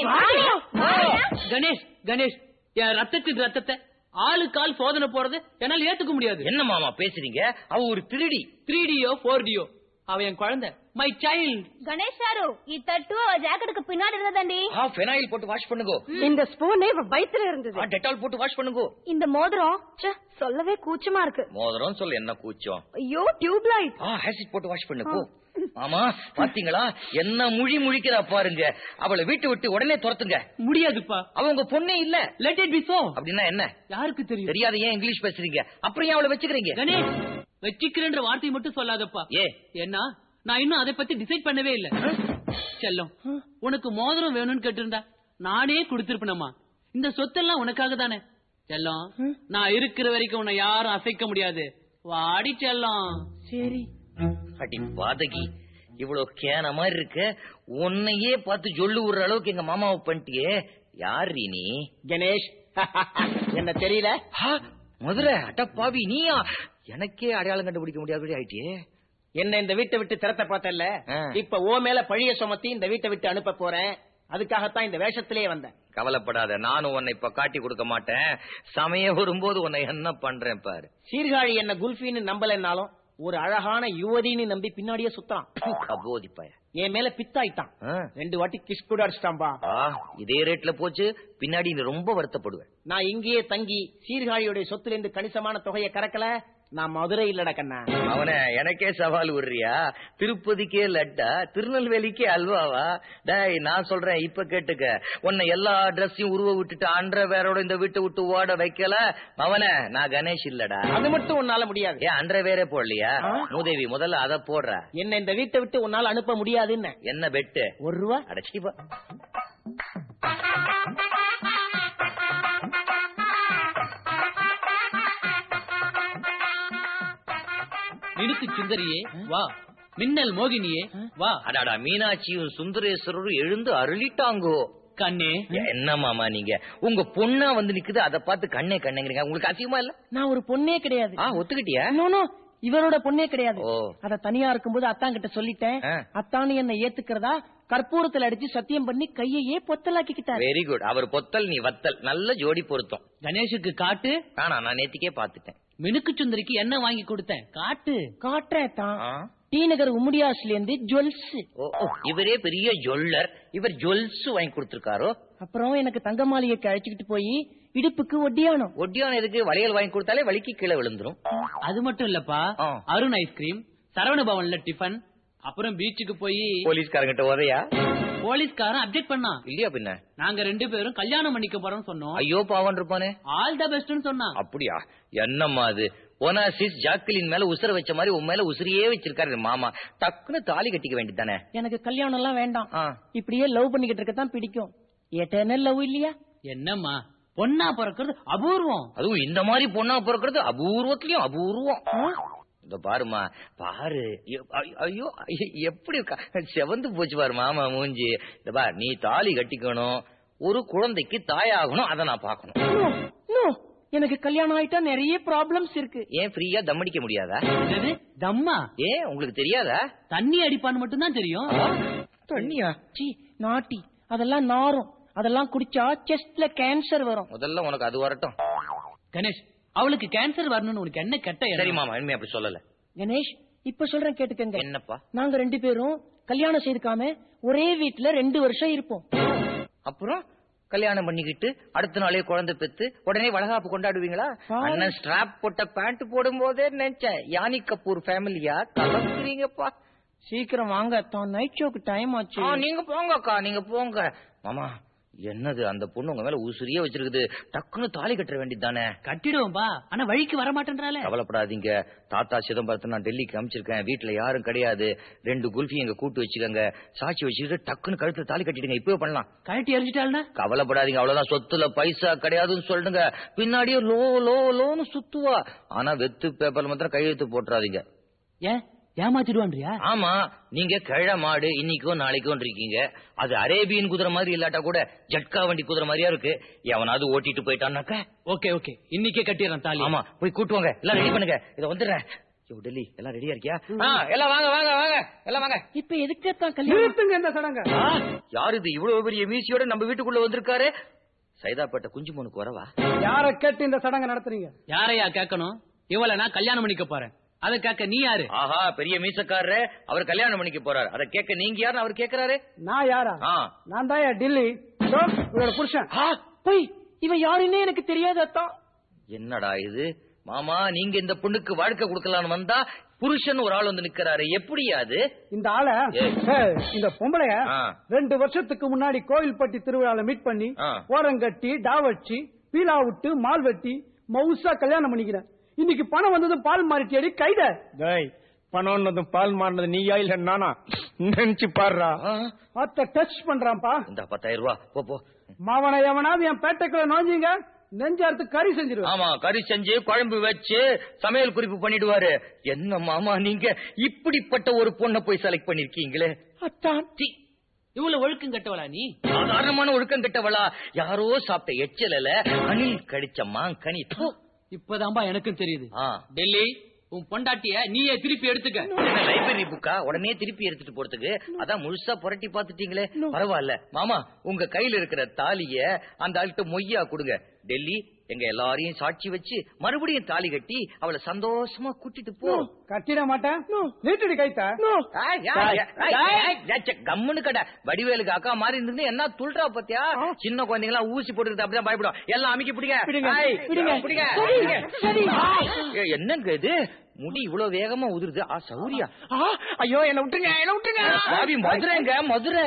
கணேஷ் கணேஷ் என் ரத்தத்துக்கு ரத்தத்தை ஆளு கால் சோதனை போறது என்னால ஏத்துக்க முடியாது என்ன மாமா பேசுறீங்க அவ ஒரு திருடி த்ரீ டியோ ஃபோர் டியோ அவ என் குழந்தை மை சைல்ட் గణేష్ గారు ఈ తట్టు ఆ జాకెట్ కు పిన్నాడు ఉన్నదండి ஆ ஃபெனாயில் போட்டு வாஷ் பண்ணுங்க இந்த ஸ்பூனே வயித்துல இருந்தது ஆ டெட்டால் போட்டு வாஷ் பண்ணுங்க இந்த மோதிரம் ச்சே, சொல்லவே கூச்சமா இருக்கு மோதிரம் சொல்ல என்ன கூச்சம் ஐயோ டியூப் லைட் ஆ ஆசிட் போட்டு வாஷ் பண்ணு போ ஆமா பாத்தீங்களா என்ன முழி முழிக்கிறா பாருங்க அவளை வீட்டு விட்டு உடனே துரத்துங்க முடியாதுப்பா அவ உங்க பொண்ணே இல்ல லெட் இட் பி சோ அப்படின்னா என்ன யாருக்கு தெரியும் தெரியாத ஏன் இங்கிலீஷ் பேசுறீங்க அப்புறம் ஏன் அவளை வச்சுக்கிறீங்க கணேஷ் வச்சிக்கிறேன்ற வார்த்தை மட்டும் சொல்லாதப்பா ஏ ஏன்னா நான் இன்னும் அதை பத்தி டிசைட் பண்ணவே இல்ல செல்லம் உனக்கு மோதிரம் வேணும்னு கேட்டிருந்தா நானே கொடுத்திருப்பேனம்மா இந்த சொத்தெல்லாம் உனக்காக தானே செல்லம் நான் இருக்கிற வரைக்கும் உன்னை யாரும் அசைக்க முடியாது வாடி செல்லம் சரி அடி பாதகி இவ்வளவு கேன மாதிரி இருக்க உன்னையே பார்த்து சொல்லு விடுற அளவுக்கு எங்க மாமாவை பண்ணிட்டியே யார் நீ கணேஷ் என்ன தெரியல ஆ, மதுரை அடப்பாவி நீயா எனக்கே அடையாளம் கண்டுபிடிக்க முடியாதபடி ஆயிட்டியே என்ன இந்த வீட்டை விட்டு திறத்த பார்த்தல ஆ. இப்ப ஓ மேல பழிய சுமத்தி இந்த வீட்டை விட்டு அனுப்ப போறேன் அதுக்காகத்தான் இந்த வேஷத்திலேயே வந்தேன் கவலைப்படாத நானும் உன்னை இப்ப காட்டி கொடுக்க மாட்டேன் சமயம் வரும்போது உன்னை என்ன பண்றேன் பாரு சீர்காழி என்ன குல்ஃபின்னு நம்பலன்னாலும் ஒரு அழகான யுவதின்னு நம்பி பின்னாடியே சுத்தறான் கபோதிப்பாய என் மேல பித்தாயிட்டான் ஆ. ரெண்டு வாட்டி கிஸ் கூட அடிச்சிட்டான்பா ஆ, இதே ரேட்ல போச்சு பின்னாடி நீ ரொம்ப வருத்தப்படுவேன் நான் இங்கேயே தங்கி சீர்காழியுடைய சொத்துல இருந்து கணிசமான தொகையை கறக்கல நான் மதுரை இல்லடா கண்ணா அவன எனக்கே சவால் விடுறியா திருப்பதிக்கே லட்டா திருநெல்வேலிக்கே அல்வாவா டேய் நான் சொல்றேன் இப்ப கேட்டுக்க உன்னை எல்லா ட்ரெஸ்ஸையும் உருவ விட்டுட்டு அன்ற வேரோட இந்த வீட்டை விட்டு ஓட வைக்கல அவன நான் கணேஷ் இல்லடா அது மட்டும் உன்னால முடியாது ஏன் அன்ற வேறே போடலையா மூதேவி முதல்ல அத போடுற என்ன இந்த வீட்டை விட்டு உன்னால அனுப்ப முடியாதுன்னு என்ன பெட்டு ஒரு ரூபா அடைச்சிப்பா மினுக்கு சுந்தரியே வா மின்னல் மோகினியே வா அடாடா மீனாட்சியும் சுந்தரேஸ்வரரும் எழுந்து அருளிட்டாங்கோ கண்ணே என்ன மாமா நீங்க உங்க பொண்ணா வந்து நிக்குது அதை பார்த்து கண்ணே கண்ணுங்கிறீங்க உங்களுக்கு அசிங்கமா இல்ல நான் ஒரு பொண்ணே கிடையாது ஆ ஒத்துக்கிட்டியா நோ, நோ, இவரோட பொண்ணே கிடையாது ஓ. அத தனியா இருக்கும்போது அத்தான் கிட்ட சொல்லிட்டேன் ஆ. அத்தானு என்ன ஏத்துக்கிறதா கற்பூரத்துல அடிச்சு சத்தியம் பண்ணி கையையே பொத்தலாக்கிக்கிட்டாரு வெரி குட் அவர் பொத்தல் நீ வத்தல் நல்ல ஜோடி பொருத்தம் கணேஷுக்கு காட்டு ஆனா நான் நேத்திக்கே பாத்துட்டேன் மினுக்கு சுந்தரிக்கு என்ன வாங்கி கொடுத்தேன் காட்டு காட்டுறேன் தான் ஆ? டி நகர் உம்முடியாஸ்ல இருந்து ஜுவல்ஸ் ஓ, ஓ, இவரே பெரிய ஜொல்லர் இவர் ஜுவல்ஸ் வாங்கி கொடுத்திருக்காரோ அப்புறம் எனக்கு தங்க மாளிகைக்கு அழைச்சுக்கிட்டு போய் இடுப்புக்கு ஒட்டியானம் ஒட்டியான எதுக்கு வளையல் வாங்கி கொடுத்தாலே வலிக்கு கீழே விழுந்துரும் அது மட்டும் இல்லப்பா ஆ. அருண் ஐஸ்கிரீம் சரவண பவன்ல டிஃபன் அப்புறம் பீச்சுக்கு போய் போலீஸ்காரங்கிட்ட உதையா போலீஸ்காரன் அப்டேட் பண்ணான் இல்லையா பின்ன நாங்க ரெண்டு பேரும் கல்யாணம் பண்ணிக்க போறோம்னு சொன்னோம் ஐயோ பாவன் இருப்பானே ஆல் த பெஸ்ட்னு சொன்னான் அப்படியா என்னம்மா அது ஒனாசிஸ் ஜாக்லின் மேல உசுர வச்ச மாதிரி உன் மேல உசுரியே வச்சிருக்காரு என் மாமா டக்குன்னு தாலி கட்டிக்க வேண்டியதானே எனக்கு கல்யாணம் எல்லாம் வேண்டாம் ஆ. இப்படியே லவ் பண்ணிக்கிட்டு இருக்கத்தான் பிடிக்கும் எட்டர்னல் லவ் இல்லையா என்னம்மா பொண்ணா பிறக்கிறது அபூர்வம் அதுவும் இந்த மாதிரி பொண்ணா பிறக்கிறது அபூர்வத்திலயும் அபூர்வம் இந்த பாருமா பாரு ஐயோ, ஐயோ ஐயோ, எப்படி க- செவந்து போச்சு பாரு மாமா மூஞ்சி இந்த பார் நீ தாலி கட்டிக்கணும் ஒரு குழந்தைக்கு தாயாகணும் அதை நான் பார்க்கணும் No, no. எனக்கு கல்யாணம் ஆயிட்டா நிறைய ப்ராப்ளம்ஸ் இருக்கு ஏன் ஃப்ரீயா தம் அடிக்க முடியாதா என்னது தம்மா ஏன் உங்களுக்கு தெரியாதா தண்ணி அடிப்பான்னு மட்டும் தான் தெரியும் தண்ணியா சி நாட்டி அதெல்லாம் நாரும் அதெல்லாம் குடிச்சா செஸ்ட்ல கேன்சர் வரும் முதல்ல உனக்கு அது வரட்டும் கணேஷ் அவளுக்கு கேன்சர் வரணும்னு உனக்கு என்ன கெட்ட எண்ணம்? சரி மாமா இனிமே அப்படி சொல்லல கணேஷ் இப்ப சொல்றேன் கேட்டுக்கங்க என்னப்பா நாங்க ரெண்டு பேரும் கல்யாணம் செய்துக்காம ஒரே வீட்ல ரெண்டு வருஷம் இருப்போம் அப்புறம் கல்யாணம் பண்ணிக்கிட்டு அடுத்த நாளே குழந்தை பெத்து உடனே வளகாப்பு கொண்டாடுவீங்களா ஆ. அண்ணன் ஸ்ட்ராப் போட்ட பேண்ட் போடும் போதே நினைச்சேன் யானி கபூர் ஃபேமிலியா கலக்குறீங்கப்பா சீக்கிரம் வாங்க தான் நைட் ஷோக்கு டைம் ஆச்சு ஆ, நீங்க போங்க அக்கா நீங்க போங்க மாமா என்னது அந்த பொண்ணு உங்க மேல உசுரியே வச்சிருக்குது டக்குன்னு தாலி கட்ட வேண்டியது தானே கட்டிடுவோம்பா ஆனா வழிக்கு வர மாட்டேன்றால கவலைப்படாதீங்க தாத்தா சிதம்பரத்தை நான் டெல்லிக்கு அனுப்பிச்சிருக்கேன் வீட்டுல யாரும் கிடையாது ரெண்டு குல்ஃபி எங்க கூட்டு வச்சுக்கோங்க சாட்சி வச்சுக்கிட்டு டக்குன்னு கழுத்துல தாலி கட்டிடுங்க இப்பவே பண்ணலாம் கழட்டி எரிஞ்சிட்டாள்னா கவலைப்படாதீங்க அவ்வளவுதான் சொத்துல பைசா கிடையாதுன்னு சொல்லுங்க பின்னாடியே லோ லோ லோன்னு சுத்துவா ஆனா வெத்து பேப்பர்ல மாத்திரம் கையெழுத்து போட்டுறாதீங்க ஏன் ஏமாத்திடுவான்றியா ஆமா நீங்க கிழ மாடு இன்னைக்கும் நாளைக்கும் இருக்கீங்க அது அரேபியன் குதிரை மாதிரி இல்லாட்டா கூட ஜட்கா வண்டி குதிரை மாதிரியா இருக்கு எவனாவது ஓட்டிட்டு போயிட்டான்னாக்க ஓகே ஓகே இன்னைக்கே கட்டிடுறேன் தாலி ஆமா போய் கூட்டுவாங்க எல்லாம் ரெடி பண்ணுங்க இத வந்துடுறேன் யோ, டெல்லி எல்லாம் ரெடியா இருக்கியா ஆ, எல்லாம் வாங்க வாங்க வாங்க எல்லாம் வாங்க இப்ப எதுக்கத்தான் கல்யாணம் நிறுத்துங்க இந்த சடங்க ஆ, யார் இது இவ்வளவு பெரிய மீசியோட நம்ம வீட்டுக்குள்ள வந்திருக்காரு சைதாப்பேட்டை குஞ்சு மனுக்கு வரவா யார கேட்டு இந்த சடங்க நடத்துறீங்க யாரையா கேட்கணும் இவள நான் கல்யாணம் பண்ணிக்க போறேன் அதை கேட்க நீ யாரு ஆஹா பெரிய மீசக்காரரு அவர் கல்யாணம் பண்ணிக்க போறாரு அதை கேட்க நீங்க யாருன்னு அவர் கேக்குறாரு நான் யாரா ஆ நான் தான் டில்லி இதோ, இவரோட புருஷன் ஆ, போய் இவன் யாருன்னே எனக்கு தெரியாது அத்தான் என்னடா இது மாமா நீங்க இந்த பொண்ணுக்கு வாழ்க்கை கொடுக்கலான்னு வந்தா புருஷன் ஒரு ஆள் வந்து நிக்கிறாரு எப்படியா அது இந்த ஆளை ஏய். ஏய், இந்த பொம்பளைய ஆ. ரெண்டு வருஷத்துக்கு முன்னாடி கோயில்பட்டி திருவிழால மீட் பண்ணி ஆ. ஓரங்கட்டி டாவச்சி பீலா விட்டு மால் வெட்டி மவுசா கல்யாணம் பண்ணிக்கிறேன் இன்னைக்கு பணம் வந்தது பால் மாறிட்டியடி கைத டேய் பணம்னதும் பால் மாறினது நீயா இல்ல நானா நினைச்சு பாடுறா ஆ, அத்த டச் பண்றான்ப்பா இந்த பத்தாயிரம் ரூபா போ போ மாவனை எவனாவது என் பேட்டைக்குள்ள நோஞ்சிங்க நெஞ்சார்த்து கறி செஞ்சிருவேன் ஆமா கறி செஞ்சு குழம்பு வச்சு சமையல் குறிப்பு பண்ணிடுவாரு என்ன மாமா நீங்க இப்படிப்பட்ட ஒரு பொண்ணை போய் செலக்ட் பண்ணிருக்கீங்களே அத்தான் சீ, இவ்வளவு ஒழுக்கம் கட்டவளா நீ சாதாரணமான ஒழுக்கம் கெட்டவளா யாரோ சாப்பிட்ட எச்சலல அணில் கடிச்ச மாங்கனி தூ. இப்பதான்பா எனக்கும் தெரியுது ஆ. டெல்லி உன் பொண்டாட்டிய நீயே திருப்பி எடுத்துக்க என்ன லைப்ரரி புக்கா உடனே திருப்பி எடுத்துட்டு போறதுக்கு அதான் முழுசா புரட்டி பாத்துட்டீங்களே பரவாயில்ல மாமா உங்க கையில இருக்கிற தாலிய அந்த ஆள்கிட்ட மொய்யா கொடுங்க டெல்லி எங்க எல்லாரையும் சாட்சி வச்சு மறுபடியும் தாலி கட்டி அவளை சந்தோஷமா கூட்டிட்டு போ கட்டிட மாட்டேன் நீட்டுடி கைத்த ஏய், ஏய், ஏய், ஏய், ஏய், சே, கம்முனு கடை வடிவேலுக்கு அக்கா மாதிரி இருந்து என்ன துள்றா பத்தியா சின்ன குழந்தைங்க எல்லாம் ஊசி போட்டுக்கிட்டு அப்படிதான் பயப்படும் எல்லாம் அமைக்க பிடிங்க ஏய், பிடிங்க. பிடிங்க சரி, ஏய், என்னங்க இது முடி இவ்வளவு வேகமா உதிருது ஆ சௌரியா ஐயோ என்ன விட்டுருங்க என்ன விட்டுருங்க பாவி மதுரைங்க மதுரை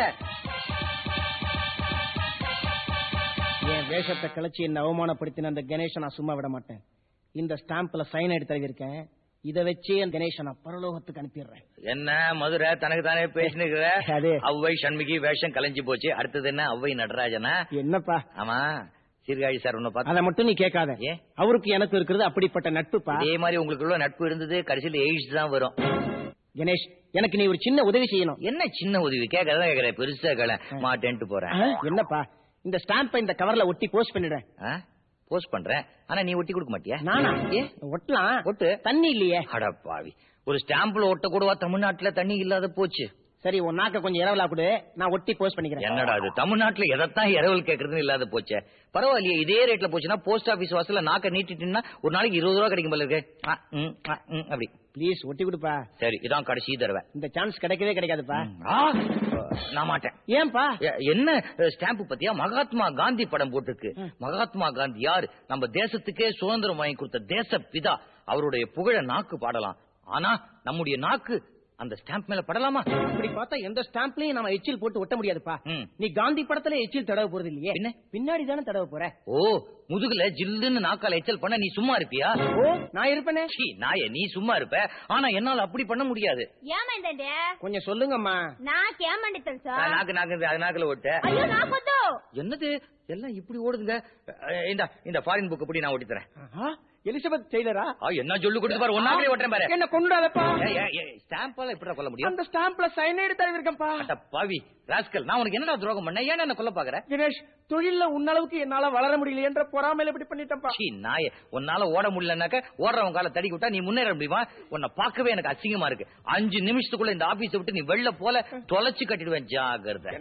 என் வேஷத்தை கழிச்சு என்ன அவமானப்படுத்தின அந்த கணேஷை நான் சும்மா விட மாட்டேன் இந்த ஸ்டாம்ப்ல சைன் எடுத்து தருவிருக்கேன் இதை வச்சே அந்த கணேஷை நான் பரலோகத்துக்கு அனுப்பிடுறேன் என்ன மதுரை தனக்கு தானே பேசினுக்கிற அது. அவ்வை சண்முகி வேஷம் கலைஞ்சு போச்சு அடுத்தது என்ன அவ்வை நடராஜனா என்னப்பா ஆமா சீர்காழி சார் உன்னை பார்த்து அதை மட்டும் நீ கேட்காத ஏன்? அவருக்கு எனக்கு இருக்கிறது அப்படிப்பட்ட நட்புப்பா இதே மாதிரி உங்களுக்குள்ள நட்பு இருந்தது கடைசியில் எய்ட்ஸ் தான் வரும் கணேஷ் எனக்கு நீ ஒரு சின்ன உதவி செய்யணும் என்ன சின்ன உதவி கேட்கறதா கேக்குறேன் பெருசா கேள மாட்டேன்ட்டு போறேன் ஆ, என்னப்பா இந்த ஸ்டாம்பை இந்த கவர்ல ஒட்டி போஸ்ட் பண்ணிடுறேன் போஸ்ட் பண்றேன் ஆனா நீ ஒட்டி கொடுக்க மாட்டியா நானா ஏ ஒட்டலாம் ஒட்டு தண்ணி இல்லையே அட பாவி ஒரு ஸ்டாம்ப்ல ஒட்ட கூடவா தமிழ்நாட்டுல தண்ணி இல்லாத போச்சு சரி உன் நாக்க கொஞ்சம் இரவலா கொடு நான் ஒட்டி போஸ்ட் பண்ணிக்கிறேன் என்னடா அது தமிழ்நாட்டுல எதைத்தான் இரவல் கேக்குறதுன்னு இல்லாத போச்சே பரவாயில்லையே இதே ரேட்ல போச்சுன்னா போஸ்ட் ஆபீஸ் வாசல்ல நாக்க நீட்டிட்டுன்னா ஒரு நாளைக்கு இருபது ரூபா கிடைக்கும் போல இருக்கு ஆ, ம், ஆ, ம், அப்படி ப்ளீஸ் ஒட்டி கொடுப்பா சரி இதான் கடைசி தடவை இந்த சான்ஸ் கிடைக்கவே கிடைக்காதுப்பா ஆ, நான் மாட்டேன் ஏன்பா எ- என்ன ஸ்டாம்ப் பத்தியா மகாத்மா காந்தி படம் போட்டிருக்கு மகாத்மா காந்தி யாரு நம்ம தேசத்துக்கே சுதந்திரம் வாங்கி கொடுத்த தேச பிதா அவருடைய புகழ நாக்கு பாடலாம் ஆனா நம்முடைய நாக்கு அந்த ஸ்டாம்ப் மேல படலாமா அப்படி பார்த்தா எந்த ஸ்டாம்ப்லயும் நம்ம எச்சில் போட்டு ஒட்ட முடியாதுப்பா ம். நீ காந்தி படத்துல எச்சில் தடவ போறது இல்லையே பின்ன? பின்னாடி தானே தடவ போற ஓ முதுகுல ஜில்லுன்னு நாக்கால எச்சல் பண்ண நீ சும்மா இருப்பியா ஓ நான் இருப்பேனே சீ, நாயே நீ சும்மா இருப்ப ஆனா என்னால அப்படி பண்ண முடியாது ஏமாந்தே கொஞ்சம் சொல்லுங்கம்மா நான் கேமாண்டி తెలుసా நான் நாக்கு நாக்கு நாக்குல ஓட்ட ஐயோ நான் கொத்து என்னது எல்லாம் இப்படி ஓடுதுங்க அஹ், இந்த இந்த ஃபாரின் புக் எப்படி நான் ஓட்டி தரேன் ஆஹா, எலிசபெத் டெய்லரா ஆ, என்ன சொல்லு கொடுத்து பாரு ஒன்னாக்கே ஓட்டுறேன் பாரு என்ன கொண்டாதப்பா ஸ்டாம்பால எப்படி கொல்ல முடியும் அந்த ஸ்டாம்ப்ல சைனைடு தடவிருக்கப்பா அட பாவி ராஸ்கல் நான் உனக்கு என்னடா துரோகம் பண்ண ஏன் என்ன கொல்ல பாக்குற தினேஷ் தொழில்ல உன்னளவுக்கு என்னால வளர முடியல என்ற பொறாமையில இப்படி பண்ணிட்டப்பா சீ நாயே உன்னால ஓட முடியலனாக்க ஓடுறவன் கால தடி விட்டா நீ முன்னேற முடியுமா உன்னை பார்க்கவே எனக்கு அசிங்கமா இருக்கு அஞ்சு நிமிஷத்துக்குள்ள இந்த ஆபீஸை விட்டு நீ வெளில போல தொலைச்சு கட்டிடுவேன் ஜாகிரதை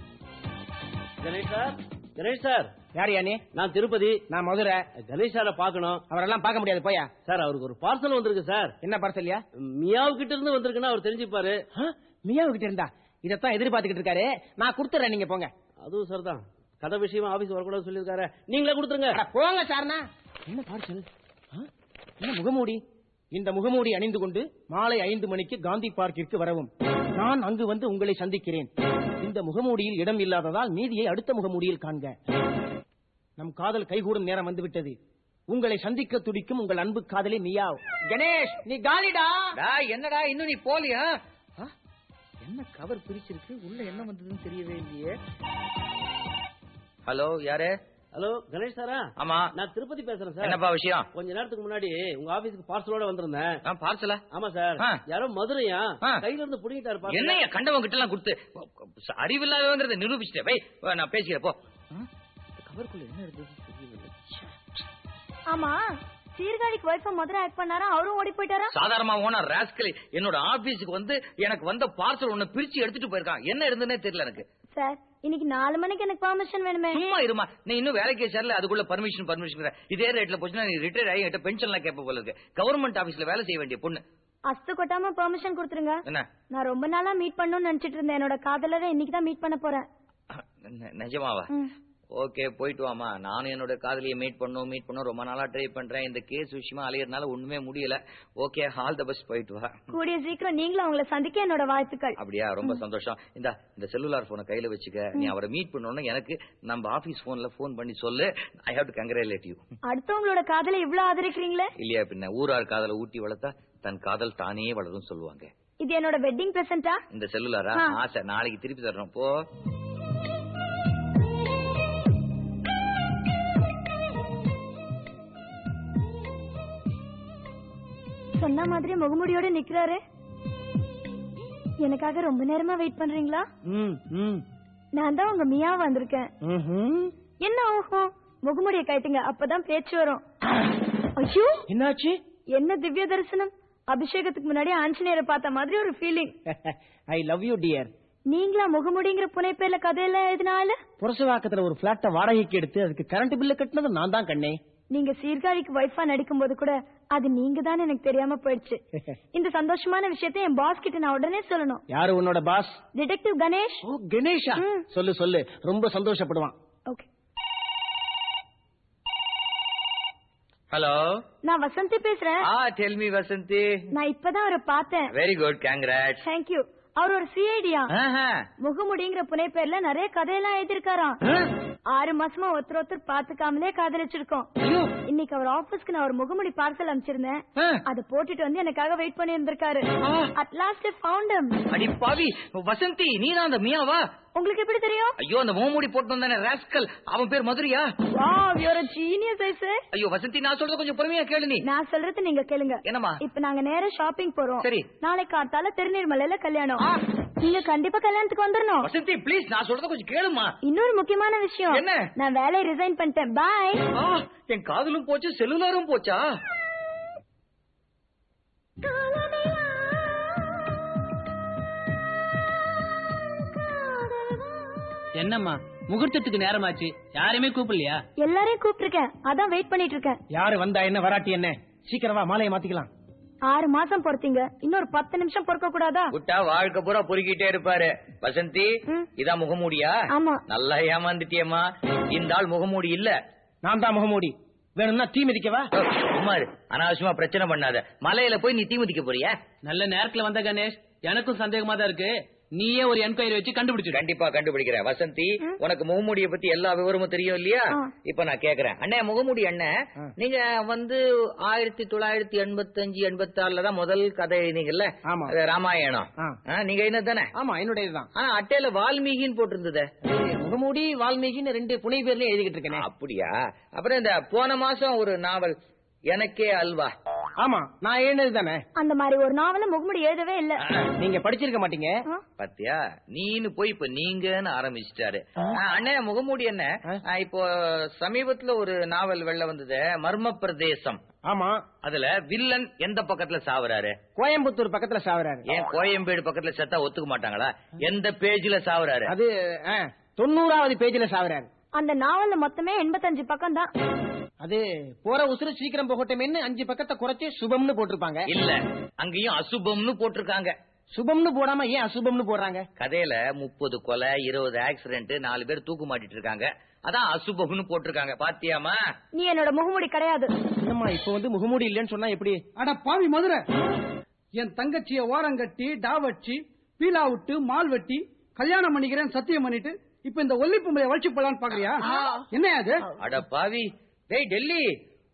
கணேஷ் சார் கணேஷ் சார் யார் யானே நான் திருப்பதி நான் மதுரை கணேஷ் சாரை பார்க்கணும் அவரெல்லாம் பார்க்க முடியாது போயா சார் அவருக்கு ஒரு பார்சல் வந்திருக்கு சார் என்ன பார்சல்யா மியாவு கிட்ட இருந்து வந்திருக்குன்னா அவர் தெரிஞ்சுப்பாரு மியாவு கிட்ட இருந்தா இதத்தான் எதிர்பார்த்துக்கிட்டு இருக்காரு நான் கொடுத்துறேன் நீங்க போங்க அதுவும் சார் தான் கதை விஷயமா ஆபீஸ் வரக்கூடாது சொல்லியிருக்காரு நீங்களே கொடுத்துருங்க அட, போங்க சார்னா என்ன பார்சல் ஆ? என்ன முகமூடி இந்த முகமூடி அணிந்து கொண்டு மாலை ஐந்து மணிக்கு காந்தி பார்க்கிற்கு வரவும் நான் அங்கு வந்து உங்களை சந்திக்கிறேன் இந்த முகமூடியில் இடம் இல்லாததால் மீதியை அடுத்த முகமூடியில் காண்க நம் காதல் கைகூடும் நேரம் வந்துவிட்டது உங்களை சந்திக்க துடிக்கும் உங்கள் அன்பு காதலி மியாவ் கணேஷ் நீ காலிடா டேய், என்னடா இன்னும் நீ போலியா ஆ? என்ன கவர் பிரிச்சிருக்கு உள்ள என்ன வந்ததுன்னு தெரியவே இல்லையே ஹலோ யாரு ஹலோ கணேஷ் சாரா ஆமா நான் திருப்பதி பேசுறேன் சார் என்னப்பா விஷயம் கொஞ்ச நேரத்துக்கு முன்னாடி உங்க ஆபீஸ்க்கு பார்சலோட வந்திருந்தேன் பார்சலா ஆமா சார் ஆ. யாரோ மதுரையா ஆ. கையில இருந்து புடிங்கிட்டாரு parcel. என்னைய கண்டவங்க கிட்ட எல்லாம் கொடுத்து அறிவில்லாதவங்கிறத நிரூபிச்சிட்டேன் வை வா, நான் பேசிக்கிறேன் போ கவருக்குள்ள என்ன இருக்கு ஆமா சீர்காழிக்கு ஒய்ஃபா மதுரை ஆக்ட் பண்ணாரா அவரும் ஓடி போயிட்டாரா சாதாரணமா ஓனர் ராஸ்கலி என்னோட ஆபீஸுக்கு வந்து எனக்கு வந்த பார்சல் ஒண்ணு பிரிச்சு எடுத்துட்டு போயிருக்கான் என்ன இருந்துன்னே தெரியல எனக்கு சார் இன்னைக்கு நாலு மணிக்கு எனக்கு பெர்மிஷன் வேணுமே சும்மா இருமா நீ இன்னும் வேலைக்கு சேரல அதுக்குள்ள பர்மிஷன் பர்மிஷன் இதே ரேட்ல போச்சுன்னா நீ ரிட்டையர் ஆகி என்கிட்ட பென்ஷன்லாம் கேட்ப போல இருக்கு கவர்மெண்ட் ஆபீஸ்ல வேலை செய்ய வேண்டிய பொண்ணு அஸ்து கொட்டாம பெர்மிஷன் கொடுத்துருங்க என்ன நான் ரொம்ப நாளா மீட் பண்ணணும்னு நினைச்சிட்டு இருந்தேன் என்னோட காதலரை இன்னைக்கு தான் மீட் பண்ண போறேன் நெ- நிஜமாவா ம். ஓகே போயிட்டு வாமா நானும் என்னோட காதலியை மீட் பண்ணும் மீட் பண்ணும் ரொம்ப நாளா ட்ரை பண்றேன் இந்த கேஸ் விஷயமா அலையறதுனால ஒண்ணுமே முடியல ஓகே ஆல் த பெஸ்ட் போயிட்டு வா கூடிய சீக்கிரம் நீங்களும் அவங்கள சந்திக்க என்னோட வாழ்த்துக்கள் அப்படியா ரொம்ப சந்தோஷம் இந்த இந்த செல்லுலார் போனை கையில வச்சுக்க நீ அவரை மீட் பண்ணணும்னு எனக்கு நம்ம ஆபீஸ் போன்ல போன் பண்ணி சொல்லு I have to congratulate you அடுத்தவங்களோட காதலை இவ்ளோ ஆதரிக்கிறீங்களே இல்லையா பின்ன ஊரார் காதலை ஊட்டி வளர்த்தா தன் காதல் தானே வளரும் சொல்லுவாங்க இது என்னோட வெட்டிங் பிரசன்டா இந்த செல்லுலாரா ஆ. ஆசை நாளைக்கு திருப்பி தர்றோம் போ சொன்ன மாதிரி முகமுடியோட நிக்கிறாரு எனக்காக ரொம்ப நேரமா வெயிட் பண்றீங்களா ம் ம் நான் தான் உங்க மியா வந்திருக்கேன் ம்ஹும். என்ன ஓஹோ முகமுடிய கைட்டுங்க அப்பதான் பேச்சு வரும் ஐயோ என்னாச்சு என்ன திவ்ய தரிசனம் அபிஷேகத்துக்கு முன்னாடி ஆஞ்சநேயரை பார்த்த மாதிரி ஒரு feeling I love you dear நீங்களா முகமுடிங்கிற புனை பேர்ல கதையெல்லாம் எழுதினால புரசவாக்கத்துல ஒரு பிளாட்ட வாடகைக்கு எடுத்து அதுக்கு கரண்ட் பில்லு கட்டினது நான் தான் கண்ணே நீங்க சீர்காழிக்கு ஒய்ஃபா நடிக்கும் போது கூட அது நீங்க தான் எனக்கு தெரியாம போயிடுச்சு இந்த சந்தோஷமான விஷயத்தை என் பாஸ் கிட்ட நான் உடனே சொல்லணும் யாரு உன்னோட பாஸ் டிடெக்டிவ் கணேஷ் ஓ கணேஷா ம். சொல்லு சொல்லு ரொம்ப சந்தோஷப்படுவான் ஓகே ஹலோ நான் வசந்தி பேசுறேன் ஆ டெல் மீ வசந்தி நான் இப்பதான் அவரை பார்த்தேன் வெரி குட் கங்க்ராட்ஸ் தேங்க்யூ அவர் ஒரு சிஐடியா முகமுடிங்கிற புனை பேர்ல நிறைய கதையெல்லாம் எழுதிருக்காராம் ஆறு மாசமா ஒருத்தர் ஒருத்தர் பாத்துக்காமலே காதலிச்சிருக்கோம் இன்னைக்கு அவர் ஆபீஸ்க்கு நான் ஒரு முகமுடி பார்சல் அனுப்பிச்சிருந்தேன் அத போட்டுட்டு வந்து எனக்காக வெயிட் பண்ணி இருந்திருக்காரு அட் லாஸ்ட் ஃபவுண்ட் அடி பாவி வசந்தி நீ தான் அந்த மியாவா உங்களுக்கு எப்படி தெரியும் ஐயோ அந்த மோமுடி போட்டு வந்தானே ராஸ்கல் அவன் பேர் மதுரையா wow you're genius I say ஐயோ வசந்தி நான் சொல்றது கொஞ்சம் பொறுமையா கேளு நீ நான் சொல்றது நீங்க கேளுங்க என்னம்மா இப்ப நாங்க நேரா ஷாப்பிங் போறோம் சரி. நாளைக்கு காத்தால திருநீர்மலையில கல்யாணம் நீங்க கண்டிப்பா கல்யாணத்துக்கு வந்துடணும் வசந்தி ப்ளீஸ் நான் சொல்றத கொஞ்சம் கேளுமா இன்னொரு முக்கியமான விஷயம் என்ன? நான் வேலையை ரிசைன் பண்ணிட்டேன் பாய் ஆ, என் காதலும் போச்சு செல்லுலாரும் போச்சா என்னம்மா முகூர்த்தத்துக்கு நேரமாச்சு யாரையுமே கூப்பிடலையா எல்லாரையும் கூப்பிட்டிருக்கேன் அதான் வெயிட் பண்ணிட்டு இருக்கேன் யாரு வந்தா என்ன வராட்டி என்ன சீக்கிரம் வா மாலையை மாத்திக்கலாம் ஆறு மாசம் பொறுத்தீங்க இன்னொரு பத்து நிமிஷம் பொறுக்க கூடாதா விட்டா வாழ்க்கை பூரா பொறுக்கிட்டே இருப்பாரு வசந்தி ம். இதான் முகமூடியா ஆமா. நல்லா ஏமாந்துட்டியம்மா இந்த ஆள் முகமூடி இல்ல நான் தான் முகமூடி வேணும்னா தீ மிதிக்கவா ஓ, சும்மா இரு. அனாவசியமா பிரச்சனை பண்ணாத மலையில போய் நீ தீ மிதிக்க போறியா நல்ல நேரத்துல வந்த கணேஷ் எனக்கும் சந்தேகமா தான் இருக்கு நீயே ஒரு என்கொயரி வச்சு கண்டுபிடிச்சிரு கண்டிப்பா கண்டுபிடிக்கிறேன் வசந்தி உனக்கு முகமூடிய பத்தி எல்லா விவரமும் தெரியும் இல்லையா ஆ. இப்ப நான் கேக்குறேன் அண்ணே முகமூடி அண்ணன் நீங்க வந்து ஆயிரத்தி தொள்ளாயிரத்தி எண்பத்தி அஞ்சு எண்பத்தி ஆறுல தான் முதல் கதை எழுதினீங்கல்ல ஆமா. அது ராமாயணம் ஆ. ஆ, நீங்க என்ன தானே ஆமா என்னுடையதுதான் ஆனா அட்டையில வால்மீகின்னு போட்டிருந்ததே முகமூடி வால்மீகின்னு ரெண்டு புனை பேர்லயும் எழுதிக்கிட்டு இருக்கேனே அப்படியா அப்புறம் இந்த போன மாசம் ஒரு நாவல் எனக்கே அல்வா ஆமா நான் எழுந்தது தானே அந்த மாதிரி ஒரு நாவல முகமுடி எழுதவே இல்ல நீங்க படிச்சிருக்க மாட்டீங்க ஆ? பாத்தியா நீன்னு போய் இப்ப நீங்கன்னு ஆரம்பிச்சிட்டாரு ஆ, அண்ணே முகமூடி என்ன ஆ, இப்போ சமீபத்துல ஒரு நாவல் வெளில வந்தது மர்ம பிரதேசம் ஆமா அதுல வில்லன் எந்த பக்கத்துல சாவுறாரு கோயம்புத்தூர் பக்கத்துல சாவறாரு ஏன் கோயம்பேடு பக்கத்துல செத்தா ஒத்துக்க மாட்டாங்களா எந்த பேஜ்ல சாவுறாரு அது ஆ, தொண்ணூறாவது பேஜ்ல சாவறாரு அந்த நாவல்ல மொத்தமே எண்பத்தஞ்சு பக்கம் தான் அது போற உசுறு சீக்கிரம் போகட்டும்னு அஞ்சு பக்கத்தை குறைச்சு சுபம்னு போட்டிருப்பாங்க இல்ல அங்கேயும் அசுபம்னு போட்டிருக்காங்க சுபம்னு போடாம ஏன் அசுபம்னு போடுறாங்க கதையில முப்பது கொலை இருபது ஆக்சிடென்ட் நாலு பேர் தூக்கு மாட்டிட்டு இருக்காங்க அதான் அசுபம்னு போட்டிருக்காங்க பாத்தியாமா நீ என்னோட முகமுடி கிடையாது என்னம்மா இப்ப வந்து முகமூடி இல்லைன்னு சொன்னா எப்படி அட பாவி மதுரை என் தங்கச்சிய ஓரங்கட்டி டாவச்சி பீலா விட்டு மால் வெட்டி கல்யாணம் பண்ணிக்கிறேன் சத்தியம் பண்ணிட்டு இப்ப இந்த ஒல்லி பொம்பளை வலிச்சு போலான்னு பாக்குறியா என்ன அது அட பாவி டேய் டெல்லி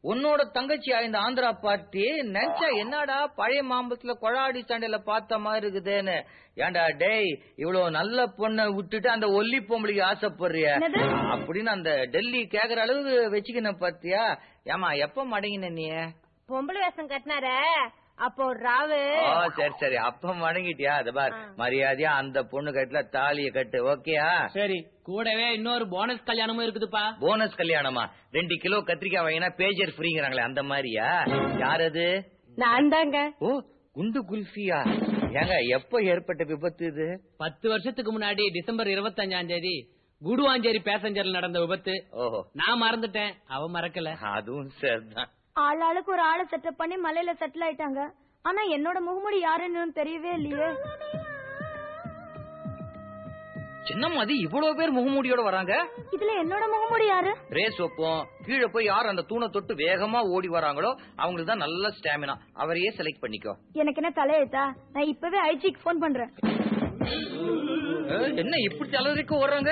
உன்னோட தங்கச்சியா இந்த ஆந்திரா பார்ட்டி நினைச்சா என்னடா பழைய மாம்பழத்துல கொழாடி சண்டையில பார்த்த மாதிரி இருக்குதேன்னு ஏன்டா டேய் இவ்வளவு நல்ல பொண்ணை விட்டுட்டு அந்த ஒல்லி பொம்பளைக்கு ஆசைப்படுறிய என்னது? அப்படின்னு அந்த டெல்லி கேக்குற அளவுக்கு வச்சுக்கின பாத்தியா ஏமா எப்ப மடங்கின நீ பொம்பளை வேஷம் கட்டினாரே அப்போ ஒரு ராவு ஓ சரி சரி அப்ப மடங்கிட்டியா அது பார் மரியாதையா அந்த பொண்ணு கட்டுல தாலிய கட்டு ஓகேயா சரி கூடவே இன்னொரு போனஸ் கல்யாணமும் இருக்குதுப்பா போனஸ் கல்யாணமா ரெண்டு கிலோ கத்திரிக்காய் வாங்கினா பேஜர் ஃப்ரீங்கிறாங்களே அந்த மாதிரியா யார் அது நான் தாங்க ஓ குண்டு குல்ஃபியா ஏங்க எப்ப ஏற்பட்ட விபத்து இது பத்து வருஷத்துக்கு முன்னாடி டிசம்பர் இருபத்தஞ்சாம் தேதி குடுவாஞ்சேரி பேசஞ்சர்ல நடந்த விபத்து ஓஹோ நான் மறந்துட்டேன் அவ மறக்கல அதுவும் சரிதான் ஆளாளுக்கு ஒரு ஆளை செட்டப் பண்ணி மலையில செட்டில் ஆயிட்டாங்க ஆனா என்னோட முகமுடி யாருன்னு தெரியவே இல்லையே சின்னம்மாதி இவ்வளவு பேர் முகமூடியோட வராங்க இதுல என்னோட முகமுடி யாரு ரேஸ் வைப்போம் கீழே போய் யார் அந்த தூணை தொட்டு வேகமா ஓடி வராங்களோ அவங்களுக்கு தான் நல்ல ஸ்டாமினா அவரையே செலக்ட் பண்ணிக்கோ எனக்கு என்ன தலையெழுத்தா நான் இப்பவே ஐஜிக்கு ஃபோன் பண்றேன் ஏய், என்ன இப்படி தலைவரைக்கும் ஓடுறாங்க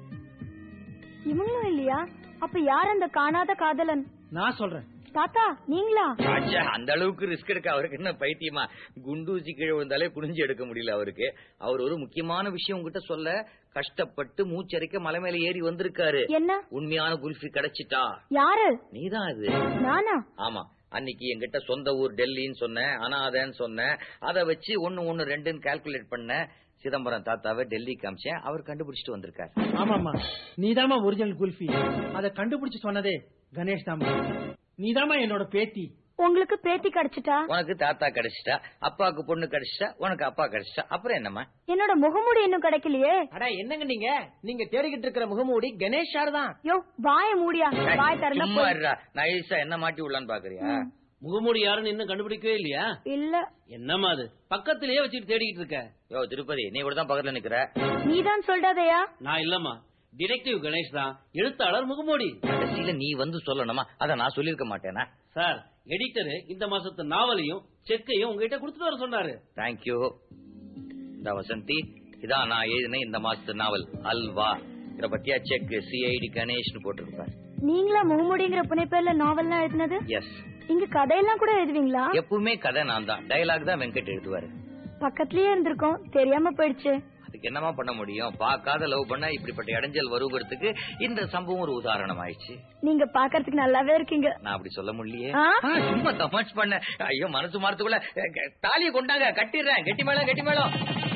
இவங்களும் இல்லையா அப்ப யார் அந்த காணாத காதலன் நான் சொல்றேன் தாத்தா நீங்களா ஆச்சா, அந்த அளவுக்கு ரிஸ்க் எடுக்க அவருக்கு என்ன பைத்தியமா குண்டூசி கீழே விழுந்தாலே குனிஞ்சு எடுக்க முடியல அவருக்கு அவர் ஒரு முக்கியமான விஷயம் உங்ககிட்ட சொல்ல கஷ்டப்பட்டு மூச்சரிக்க மலை மேல ஏறி வந்திருக்காரு என்ன உண்மையான குல்ஃபி கிடைச்சிட்டா யாரு நீதான் அது நானா ஆமா அன்னைக்கு என்கிட்ட சொந்த ஊர் டெல்லின்னு சொன்னேன் அனாதன்னு சொன்னேன் அதை வச்சு ஒன்னு ஒன்னு ரெண்டுன்னு கால்குலேட் பண்ண சிதம்பரம் தாத்தாவை டெல்லி காமிச்சேன் அவர் கண்டுபிடிச்சிட்டு வந்திருக்காரு ஆமாமா நீதாம்மா ஒரிஜினல் குல்ஃபி அதை கண்டுபிடிச்சு சொன்னதே கணேஷ் தாமா நீதாம்மா என்னோட பேத்தி உங்களுக்கு பேத்தி கிடைச்சிட்டா உனக்கு தாத்தா கிடைச்சிட்டா அப்பாவுக்கு பொண்ணு கிடைச்சிட்டா உனக்கு அப்பா கிடைச்சிட்டா அப்புறம் என்னம்மா என்னோட முகமுடி இன்னும் கிடைக்கலையே அட என்னங்க நீங்க நீங்க தேடிக்கிட்டு இருக்கிற முகமூடி கணேஷ் சார் தான் யோ வாய மூடியா வாய் திறந்தா சும்மா போய் இருடா நைஸா என்ன மாட்டி விடலான்னு பாக்குறியா முகமூடி யாருன்னு இன்னும் கண்டுபிடிக்கவே இல்லையா இல்ல என்னம்மா அது பக்கத்திலேயே வச்சுட்டு தேடிக்கிட்டு இருக்க யோ திருப்பதி நீ கூட தான் பக்கத்துல நிக்கிற நீதான் சொல்றாதயா நான் இல்லம்மா டிடெக்டிவ் கணேஷ் தான் எழுத்தாளர் முகமூடி கடைசியில நீ வந்து சொல்லணுமா அத நான் சொல்லிருக்க மாட்டேனா சார் எடிட்டர் இந்த மாசத்து நாவலையும் செக்கையும் உங்ககிட்ட கொடுத்துட்டு வர சொன்னாரு தேங்க்யூ இந்த வசந்தி இதான் நான் எழுதின இந்த மாசத்து நாவல் அல்வா இத பத்தியா செக் சிஐடி கணேஷ்னு போட்டிருப்பார் நீங்களா முகமுடிங்கிற புனை பேர்ல நாவல்லாம் எழுதினது எஸ் இங்க கதையெல்லாம் கூட எழுதுவீங்களா எப்பவுமே கதை நான் தான் டயலாக் தான் வெங்கட் எழுதுவாரு பக்கத்துலயே இருந்திருக்கோம் தெரியாம போயிடுச்சு அதுக்கு என்னமா பண்ண முடியும் பார்க்காத லவ் பண்ண இப்படிப்பட்ட இடைஞ்சல் வருகிறதுக்கு இந்த சம்பவம் ஒரு உதாரணம் ஆயிடுச்சு நீங்க பாக்கறதுக்கு நல்லாவே இருக்கீங்க நான் அப்படி சொல்ல முடியலையே ஆ? ஆ, சும்மா தமாஷ் பண்ண ஐயோ மனசு மாறத்துக்குள்ள தாலியை கொண்டாங்க கட்டிடுறேன் கெட்டி மேளம் கெட்டி மேளம்